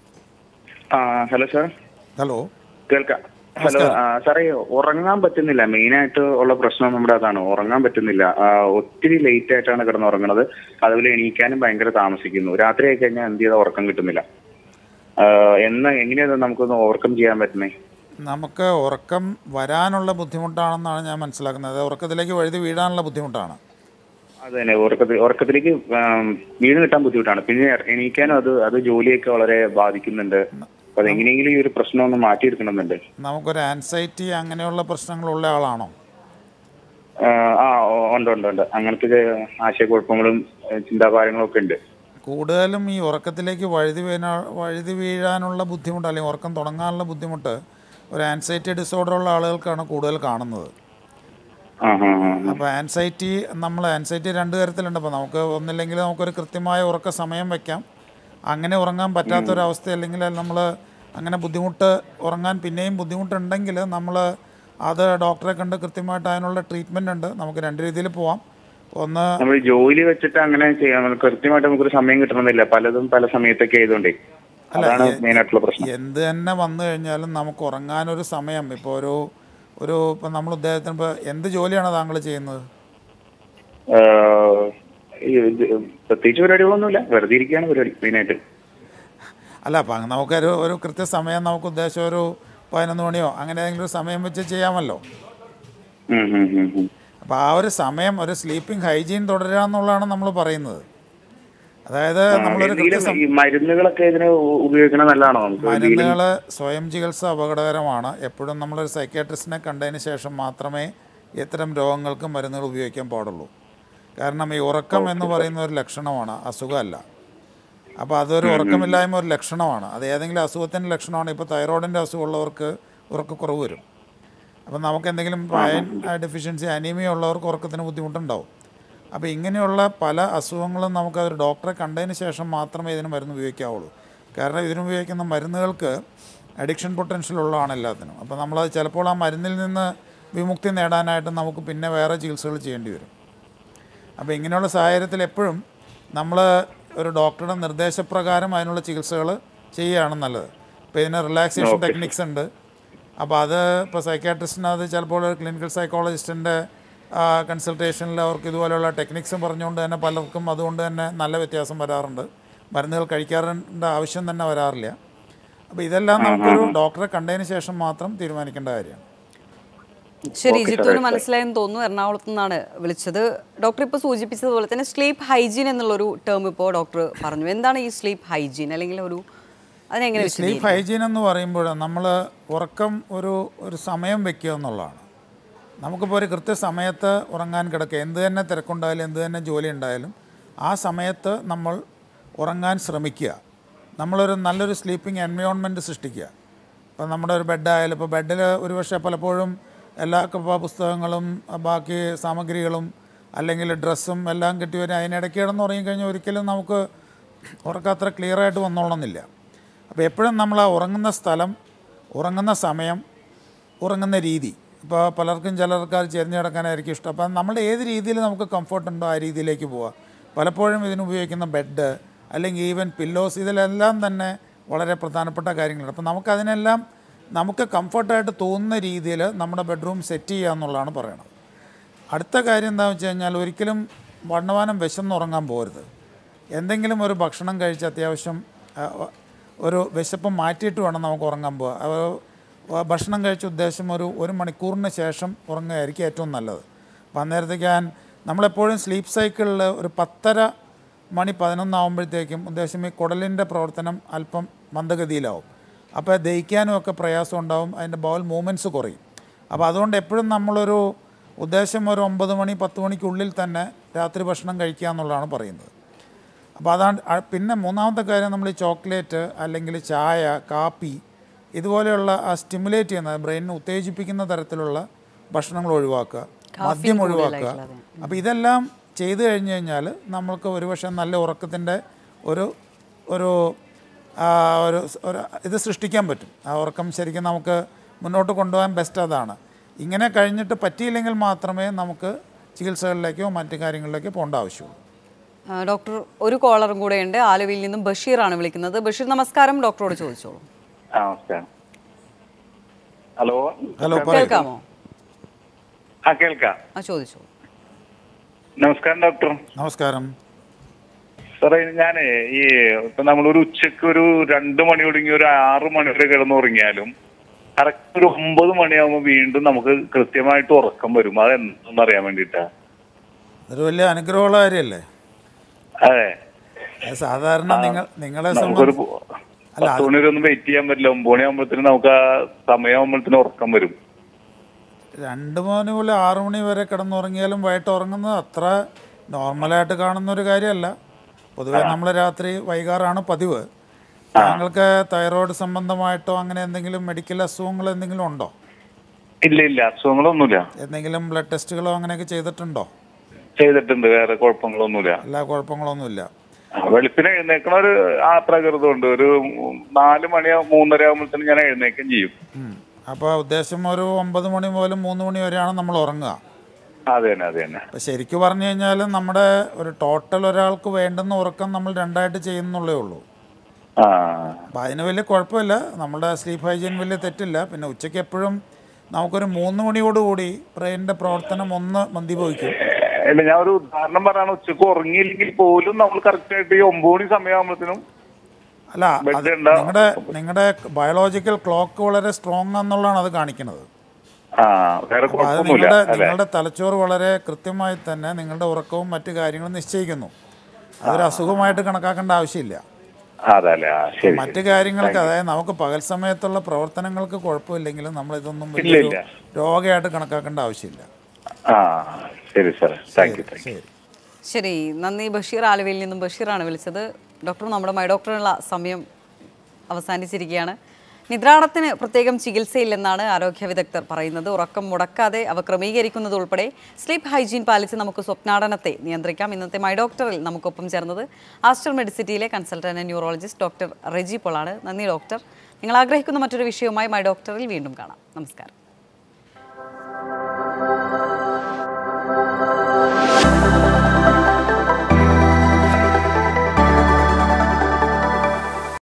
ആ ഹലോ സാർ ഹലോ കേൾക്കാം ഹലോ ആ, സാറേ ഉറങ്ങാൻ പറ്റുന്നില്ല മെയിൻ ആയിട്ട് ഉള്ള പ്രശ്നം നമ്മുടെ അതാണ് ഉറങ്ങാൻ പറ്റുന്നില്ല ആ, ഒത്തിരി ലേറ്റ് ആയിട്ടാണ് കിടന്നുറങ്ങുന്നത് അതുപോലെ എണീക്കാനും ഭയങ്കര താമസിക്കുന്നു രാത്രി ആയി കഴിഞ്ഞാൽ എന്ത് ചെയ്താൽ ഉറക്കം കിട്ടുന്നില്ല ആ, എന്ന് എങ്ങനെയാണ് നമുക്കൊന്ന് ഓവർകം ചെയ്യാൻ പറ്റുന്നേ നമുക്ക് ഉറക്കം വരാനുള്ള ബുദ്ധിമുട്ടാണെന്നാണ് ഞാൻ മനസ്സിലാക്കുന്നത് അത് ഉറക്കത്തിലേക്ക് വഴുതി വീഴാനുള്ള ബുദ്ധിമുട്ടാണ് അത് തന്നെ ഉറക്കത്തിൽ ഉറക്കത്തിലേക്ക് ആം, വീണ് കിട്ടാൻ ബുദ്ധിമുട്ടാണ് പിന്നെ എണീക്കാനും അത് അത് ജോലിയൊക്കെ വളരെ ബാധിക്കുന്നുണ്ട് അപ്പൊ അതെങ്ങനെയെങ്കിലും ഈ ഒരു പ്രശ്നം ഒന്ന് മാറ്റിയെടുക്കണമെന്നുണ്ട് നമുക്കൊരു ആൻസൈറ്റി അങ്ങനെയുള്ള പ്രശ്നങ്ങളുള്ള ആളാണോ ആ, ആ ഉണ്ട് ഉണ്ട് ഉണ്ട് അങ്ങനത്തെ ഒരു ആശയക്കുഴപ്പങ്ങളും ഏഹ്, ചിന്താഭാരങ്ങളും ഒക്കെ ഉണ്ട് കൂടുതലും ഈ ഉറക്കത്തിലേക്ക് വഴുതി വീഴാ വഴുതി വീഴാനുള്ള ബുദ്ധിമുട്ട് അല്ലെങ്കിൽ ഉറക്കം തുടങ്ങാനുള്ള ബുദ്ധിമുട്ട് ഒരു ആൻസൈറ്റി ഡിസോർഡർ ഉള്ള ആളുകൾക്കാണ് കൂടുതൽ കാണുന്നത് ആ ആ ആ അപ്പോൾ ആൻസൈറ്റി നമ്മൾ ആൻസൈറ്റി രണ്ട് തരത്തിലുണ്ട് അപ്പോൾ നമുക്ക് ഒന്നില്ലെങ്കിൽ നമുക്കൊരു കൃത്യമായ ഉറക്ക സമയം വെക്കാം അങ്ങനെ ഉറങ്ങാൻ പറ്റാത്തൊരവസ്ഥ അല്ലെങ്കിൽ നമ്മൾ അങ്ങനെ ബുദ്ധിമുട്ട് ഉറങ്ങാൻ പിന്നെയും ബുദ്ധിമുട്ടുണ്ടെങ്കിൽ നമ്മൾ അത് ഡോക്ടറെ കണ്ട് കൃത്യമായിട്ട് അതിനുള്ള ട്രീറ്റ്മെൻ്റ് ഉണ്ട് നമുക്ക് രണ്ട് രീതിയിൽ പോവാം ഒന്ന് നമ്മൾ ജോലി വെച്ചിട്ട് അങ്ങനെ ചെയ്യാൻ നമുക്ക് കൃത്യമായിട്ട് നമുക്കൊരു സമയം കിട്ടണമെന്നില്ല പലതും പല സമയത്തൊക്കെ ആയതുകൊണ്ടേ അതാണ് മെയിൻ ആയിട്ടുള്ള പ്രശ്നം എന്ത് തന്നെ വന്നു കഴിഞ്ഞാലും നമുക്ക് ഉറങ്ങാനൊരു സമയം ഇപ്പോൾ ഒരു ഒരു ഇപ്പം നമ്മൾ ഉദ്ദേശത്തിന് ഇപ്പോൾ എന്ത് ജോലിയാണ് താങ്കൾ ചെയ്യുന്നത് ആഹ് ഈ ഇത് പ്രത്യേകിച്ച് പരിപാടികളൊന്നുമില്ല വെറുതെ ഇരിക്കുകയാണ് പരിപാടി മെയിനായിട്ട് അല്ല അപ്പം നമുക്കൊരു ഒരു കൃത്യസമയം നമുക്ക് ഉദ്ദേശം ഒരു പതിനൊന്ന് മണിയോ അങ്ങനെ ഏതെങ്കിലും ഒരു സമയം വെച്ച് ചെയ്യാമല്ലോ ഉം, ഉം, ഉം, ഉം. അപ്പോൾ ആ ഒരു സമയം ഒരു സ്ലീപ്പിംഗ് ഹൈജീൻ തുടരുക എന്നുള്ളതാണ് നമ്മൾ പറയുന്നത് അതായത് നമ്മളൊരു എന്തെങ്കിലും കൃത്യ ഈ മരുന്നുകളൊക്കെ ഇതിന് ഉ- ഉപയോഗിക്കുന്നത് നല്ലതാണോ നമുക്ക് മരുന്നുകൾ സ്വയം ചികിത്സ അപകടകരമാണ് എപ്പോഴും നമ്മളൊരു സൈക്യാട്രിസ്റ്റിനെ കണ്ടതിന് ശേഷം മാത്രമേ ഇത്തരം രോഗങ്ങൾക്ക് മരുന്നുകൾ ഉപയോഗിക്കാൻ പാടുള്ളൂ കാരണം ഈ ഉറക്കം എന്ന് പറയുന്ന ഒരു ലക്ഷണമാണ് അസുഖമല്ല അപ്പോൾ അതൊരു ഉറക്കമില്ലായ്മ ഒരു ലക്ഷണമാണ് അത് ഏതെങ്കിലും അസുഖത്തിൻ്റെ ലക്ഷണമാണ് ഇപ്പോൾ തൈറോയിഡിൻ്റെ അസുഖമുള്ളവർക്ക് ഉറക്കക്കുറവ് വരും അപ്പം നമുക്ക് എന്തെങ്കിലും അയൺ ഡെഫിഷ്യൻസി അനീമിയ ഉള്ളവർക്ക് ഉറക്കത്തിന് ബുദ്ധിമുട്ടുണ്ടാവും അപ്പോൾ ഇങ്ങനെയുള്ള പല അസുഖങ്ങളും നമുക്ക് ഒരു ഡോക്ടറെ കണ്ടതിന് ശേഷം മാത്രമേ ഇതിന് മരുന്ന് ഉപയോഗിക്കാവുള്ളൂ കാരണം ഇതിന് ഉപയോഗിക്കുന്ന മരുന്നുകൾക്ക് അഡിക്ഷൻ പൊട്ടൻഷ്യൽ ഉള്ളതാണ് എല്ലാത്തിനും അപ്പോൾ നമ്മളത് ചിലപ്പോൾ ആ മരുന്നിൽ നിന്ന് വിമുക്തി നേടാനായിട്ട് നമുക്ക് പിന്നെ വേറെ ചികിത്സകൾ ചെയ്യേണ്ടി വരും അപ്പോൾ ഇങ്ങനെയുള്ള സാഹചര്യത്തിൽ എപ്പോഴും നമ്മൾ ഒരു ഡോക്ടറുടെ നിർദ്ദേശപ്രകാരം അതിനുള്ള ചികിത്സകൾ ചെയ്യുകയാണ് നല്ലത് ഇപ്പോൾ ഇതിന് റിലാക്സേഷൻ ടെക്നിക്സ് ഉണ്ട് അപ്പോൾ അത് ഇപ്പോൾ സൈക്കാട്രിസ്റ്റിന് അത് ചിലപ്പോൾ ഒരു ക്ലിനിക്കൽ സൈക്കോളജിസ്റ്റിൻ്റെ കൺസൾട്ടേഷനിൽ അവർക്ക് ഇതുപോലെയുള്ള ടെക്നിക്സും പറഞ്ഞുകൊണ്ട് തന്നെ പലർക്കും അതുകൊണ്ട് തന്നെ നല്ല വ്യത്യാസം വരാറുണ്ട് മരുന്നുകൾ കഴിക്കാറുണ്ട് ആവശ്യം തന്നെ വരാറില്ല അപ്പോൾ ഇതെല്ലാം നമുക്കൊരു ഡോക്ടറെ കണ്ടതിന് ശേഷം മാത്രം തീരുമാനിക്കേണ്ട കാര്യമാണ് ശരി ജിത്തുവിന് മനസ്സിലായെന്ന് തോന്നുന്നു എറണാകുളത്ത് നിന്നാണ് വിളിച്ചത് ഡോക്ടർ ഇപ്പോൾ സൂചിപ്പിച്ചതുപോലെ തന്നെ സ്ലീപ്പ് ഹൈജീൻ എന്നുള്ളൊരു ടേം ഇപ്പോൾ ഡോക്ടർ പറഞ്ഞു എന്താണ് ഈ സ്ലീപ്പ് ഹൈജീൻ അല്ലെങ്കിൽ ഒരു അതിനെങ്ങനെ സ്ലീപ്പ് ഹൈജീൻ എന്ന് പറയുമ്പോൾ നമ്മൾ ഉറക്കം ഒരു ഒരു സമയം വെക്കുക എന്നുള്ളതാണ് നമുക്കിപ്പോൾ ഒരു കൃത്യസമയത്ത് ഉറങ്ങാൻ കിടക്കുക എന്ത് തന്നെ തിരക്കുണ്ടായാലും എന്ത് തന്നെ ജോലി ഉണ്ടായാലും ആ സമയത്ത് നമ്മൾ ഉറങ്ങാൻ ശ്രമിക്കുക നമ്മളൊരു നല്ലൊരു സ്ലീപ്പിംഗ് എൻവയോൺമെൻറ്റ് സൃഷ്ടിക്കുക ഇപ്പോൾ നമ്മുടെ ഒരു ബെഡായാലും ഇപ്പോൾ ബെഡിൽ ഒരുപക്ഷെ പലപ്പോഴും എല്ലാ ക- പുസ്തകങ്ങളും ബാക്കി സാമഗ്രികളും അല്ലെങ്കിൽ ഡ്രസ്സും എല്ലാം കിട്ടി വരും അതിനിടയ്ക്ക് കിടന്ന് ഉറങ്ങിക്കഴിഞ്ഞാൽ ഒരിക്കലും നമുക്ക് ഉറക്കം അത്ര ക്ലിയറായിട്ട് വന്നോളണമെന്നില്ല അപ്പോൾ എപ്പോഴും നമ്മൾ ആ ഉറങ്ങുന്ന സ്ഥലം ഉറങ്ങുന്ന സമയം ഉറങ്ങുന്ന രീതി ഇപ്പോൾ പലർക്കും ചിലർക്ക് അത് ചെരിഞ്ഞ് കിടക്കാനായിരിക്കും ഇഷ്ടം അപ്പം നമ്മുടെ ഏത് രീതിയിൽ നമുക്ക് കംഫർട്ട് ഉണ്ടോ ആ രീതിയിലേക്ക് പോവുക പലപ്പോഴും ഇതിന് ഉപയോഗിക്കുന്ന ബെഡ് അല്ലെങ്കിൽ ഈവൻ പില്ലോസ് ഇതിലെല്ലാം തന്നെ വളരെ പ്രധാനപ്പെട്ട കാര്യങ്ങളുണ്ട് അപ്പം നമുക്കതിനെല്ലാം നമുക്ക് കംഫർട്ടായിട്ട് തോന്നുന്ന രീതിയിൽ നമ്മുടെ ബെഡ്റൂം സെറ്റ് ചെയ്യുക എന്നുള്ളതാണ് പറയണത് അടുത്ത കാര്യം എന്താണെന്ന് വെച്ച് കഴിഞ്ഞാൽ ഒരിക്കലും വണ്ണവാനം വിശന്നുറങ്ങാൻ പോകരുത് എന്തെങ്കിലും ഒരു ഭക്ഷണം കഴിച്ച് അത്യാവശ്യം ആ, ഒരു വിശപ്പ് മാറ്റിയിട്ട് വേണം നമുക്ക് ഉറങ്ങാൻ പോവുക ആ, ഭക്ഷണം കഴിച്ച ഉദ്ദേശം ഒരു ഒരു മണിക്കൂറിന് ശേഷം ഉറങ്ങുകയായിരിക്കും ഏറ്റവും നല്ലത് അപ്പം അന്നേരത്തേക്ക് ഞാൻ നമ്മളെപ്പോഴും സ്ലീപ്പ് സൈക്കിളിൽ ഒരു പത്തര മണി പതിനൊന്നാകുമ്പോഴത്തേക്കും ഉദ്ദേശം ഈ കുടലിൻ്റെ പ്രവർത്തനം അല്പം മന്ദഗതിയിലാവും അപ്പോൾ ദഹിക്കാനും ഒക്കെ പ്രയാസം ഉണ്ടാവും അതിൻ്റെ ബൗൾ മൂവ്മെൻറ്റ്സ് കുറയും അപ്പോൾ അതുകൊണ്ട് എപ്പോഴും നമ്മളൊരു ഉദ്ദേശം ഒരു ഒമ്പത് മണി പത്ത് മണിക്കുള്ളിൽ തന്നെ രാത്രി ഭക്ഷണം കഴിക്കുക എന്നുള്ളതാണ് പറയുന്നത് അപ്പോൾ അതാണ് ആ- പിന്നെ മൂന്നാമത്തെ കാര്യം നമ്മൾ ഈ ചോക്ലേറ്റ് അല്ലെങ്കിൽ ചായ കാപ്പി ഇതുപോലെയുള്ള ആ സ്റ്റിമുലേറ്റ് ചെയ്യുന്ന ബ്രെയിനിനെ ഉത്തേജിപ്പിക്കുന്ന തരത്തിലുള്ള ഭക്ഷണങ്ങൾ ഒഴിവാക്കുക മദ്യം ഒഴിവാക്കുക അപ്പോൾ ഇതെല്ലാം ചെയ്തു കഴിഞ്ഞ് കഴിഞ്ഞാൽ നമ്മൾക്ക് ഒരുപക്ഷെ നല്ല ഉറക്കത്തിൻ്റെ ഒരു ഒരു ആ, ഒരു സ്- ഒരു ഇത് സൃഷ്ടിക്കാൻ പറ്റും ആ ഉറക്കം ശരിക്കും നമുക്ക് മുന്നോട്ട് കൊണ്ടുപോകാൻ ബെസ്റ്റ് അതാണ് ഇങ്ങനെ കഴിഞ്ഞിട്ട് പറ്റിയില്ലെങ്കിൽ മാത്രമേ നമുക്ക് ചികിത്സകളിലേക്കോ മറ്റു കാര്യങ്ങളിലേക്കോ പോകേണ്ട ആവശ്യമുള്ളൂ ആ, ഡോക്ടർ ഒരു കോളറും കൂടെ ഉണ്ട് ആലുവയിൽ നിന്നും ബഷീറാണ് വിളിക്കുന്നത് ബഷീർ നമസ്കാരം ഡോക്ടറോട് ചോദിച്ചോളൂ ആ നമസ്കാരം ഹലോ ഹലോ പറയൂ കേൾക്കാമോ ആ കേൾക്കാം ആ ചോദിച്ചോളൂ നമസ്കാരം ഡോക്ടർ നമസ്കാരം സാറേ ഞാനേ ഈ ഇപ്പൊ നമ്മളൊരു ഉച്ചക്ക് ഒരു രണ്ട് മണി തുടങ്ങി ഒരു ആറ് മണി വരെ കിടന്നുറങ്ങിയാലും കറക്റ്റ് ഒരു ഒമ്പത് മണിയാകുമ്പോൾ വീണ്ടും നമുക്ക് കൃത്യമായിട്ട് ഉറക്കം വരും അത് എന്താണെന്ന് അറിയാൻ വേണ്ടിയിട്ടാ അതൊരു വലിയ അനുഗ്രഹമുള്ള കാര്യമല്ലേ അതെ അത് സാധാരണ നിങ്ങൾ നിങ്ങളെ നമുക്കൊരു സംബന്ധിച്ച് അല്ല, പത്ത് മണി വരെ ഒന്നും വെയിറ്റ് ചെയ്യാൻ പറ്റില്ല ഒമ്പത് മണി ആകുമ്പോഴത്തേനും നമുക്ക് ആ സമയമാകുമ്പോഴത്തേനും ഉറക്കം വരും രണ്ട് മണി മുതൽ ആറു മണി വരെ കിടന്നുറങ്ങിയാലും വൈകിട്ട് ഉറങ്ങുന്നത് അത്ര നോർമലായിട്ട് കാണുന്ന ഒരു കാര്യമല്ല പൊതുവേ നമ്മൾ രാത്രി വൈകാറാണ് പതിവ് താങ്കൾക്ക് തൈറോയ്ഡ് സംബന്ധമായിട്ടോ അങ്ങനെ എന്തെങ്കിലും മെഡിക്കൽ അസുഖങ്ങൾ എന്തെങ്കിലും ഉണ്ടോ ഇല്ല ഇല്ല അസുഖങ്ങളൊന്നുമില്ല എന്തെങ്കിലും ബ്ലഡ് ടെസ്റ്റുകളോ അങ്ങനെയൊക്കെ ചെയ്തിട്ടുണ്ടോ ചെയ്തിട്ടുണ്ട് വേറെ കുഴപ്പങ്ങളൊന്നുമില്ല എല്ലാ കുഴപ്പങ്ങളൊന്നുമില്ല ആ, വെളുപ്പിന് എഴുന്നേക്കണ ഒരു ആ പ്രകൃതമുണ്ട് ഒരു നാല് മണി മൂന്നര ആകുമ്പോഴത്തേനും ഞാൻ എഴുന്നേക്കും ചെയ്യും അപ്പോൾ ഉദ്ദേശം ഒരു ഒമ്പത് മണി മുതൽ മൂന്ന് മണി വരെയാണ് നമ്മൾ ഉറങ്ങുക അത് തന്നെ അത് തന്നെ അപ്പോൾ ശരിക്കും പറഞ്ഞു കഴിഞ്ഞാൽ നമ്മുടെ ഒരു ടോട്ടൽ ഒരാൾക്ക് വേണ്ടുന്ന ഉറക്കം നമ്മൾ രണ്ടായിട്ട് ചെയ്യുന്നുള്ളേ ഉള്ളൂ ആ അപ്പോൾ അതിന് വലിയ കുഴപ്പമില്ല നമ്മുടെ സ്ലീപ്പ് ഹൈജീൻ വലിയ തെറ്റില്ല പിന്നെ ഉച്ചയ്ക്ക് എപ്പോഴും നമുക്കൊരു മൂന്ന് മണിയോടുകൂടി ബ്രെയിനിൻ്റെ പ്രവർത്തനം ഒന്ന് മന്ദീഭവിക്കും അല്ല ഞാൻ ഒരു ഉദാഹരണം പറയാണ് ഉച്ചക്ക് ഉറങ്ങിയില്ലെങ്കിൽ പോലും നമ്മൾ കറക്റ്റ് ആയിട്ട് ഈ ഒമ്പത് മണി സമയമാകുമ്പോഴത്തേനും അല്ല Bed അത് ഉണ്ടോ? നിങ്ങളുടെ നിങ്ങളുടെ ബയോളജിക്കൽ ക്ലോക്ക് വളരെ സ്ട്രോങ് എന്നുള്ളതാണ് അത് കാണിക്കുന്നത് ആ വേറെ അപ്പോൾ അത് കുഴപ്പമൊന്നുമില്ല നിങ്ങളുടെ അല്ലെ നിങ്ങളുടെ തലച്ചോറ് വളരെ കൃത്യമായി തന്നെ നിങ്ങളുടെ ഉറക്കവും മറ്റു കാര്യങ്ങളും നിശ്ചയിക്കുന്നു അതൊരു അസുഖമായിട്ട് കണക്കാക്കേണ്ട ആവശ്യമില്ല അതല്ലേ ആ ശരി മറ്റു കാര്യങ്ങൾക്ക് അതായത് നമുക്ക് പകൽ സമയത്തുള്ള പ്രവർത്തനങ്ങൾക്ക് കുഴപ്പമില്ലെങ്കിലും നമ്മൾ ഇതൊന്നും ഇല്ല, വലിയൊരു ഇല്ല. രോഗമായിട്ട് കണക്കാക്കേണ്ട ആവശ്യമില്ല ആ ശരി sir thank you thank you ശരി ശരി നന്ദി ബഷീർ ആലുവയിൽ നിന്നും ബഷീറാണ് വിളിച്ചത് ഡോക്ടർ നമ്മുടെ മൈ ഡോക്ടറിനുള്ള സമയം അവസാനിച്ചിരിക്കുകയാണ് നിദ്രാണത്തിന് പ്രത്യേകം ചികിത്സയില്ലെന്നാണ് ആരോഗ്യ വിദഗ്ധർ പറയുന്നത് ഉറക്കം മുടക്കാതെ അവ ക്രമീകരിക്കുന്നത് ഉൾപ്പെടെ സ്ലീപ്പ് ഹൈജീൻ പാലിച്ച് നമുക്ക് സ്വപ്നാടനത്തെ നിയന്ത്രിക്കാം ഇന്നത്തെ മൈ ഡോക്ടറിൽ നമുക്കൊപ്പം ചേർന്നത് ആസ്റ്റർ മെഡിസിറ്റിയിലെ കൺസൾട്ടന്റ് ന്യൂറോളജിസ്റ്റ് ഡോക്ടർ റെജി പോളാണ് നന്ദി ഡോക്ടർ നിങ്ങൾ ആഗ്രഹിക്കുന്ന മറ്റൊരു വിഷയവുമായി മൈ ഡോക്ടറിൽ വീണ്ടും കാണാം നമസ്കാരം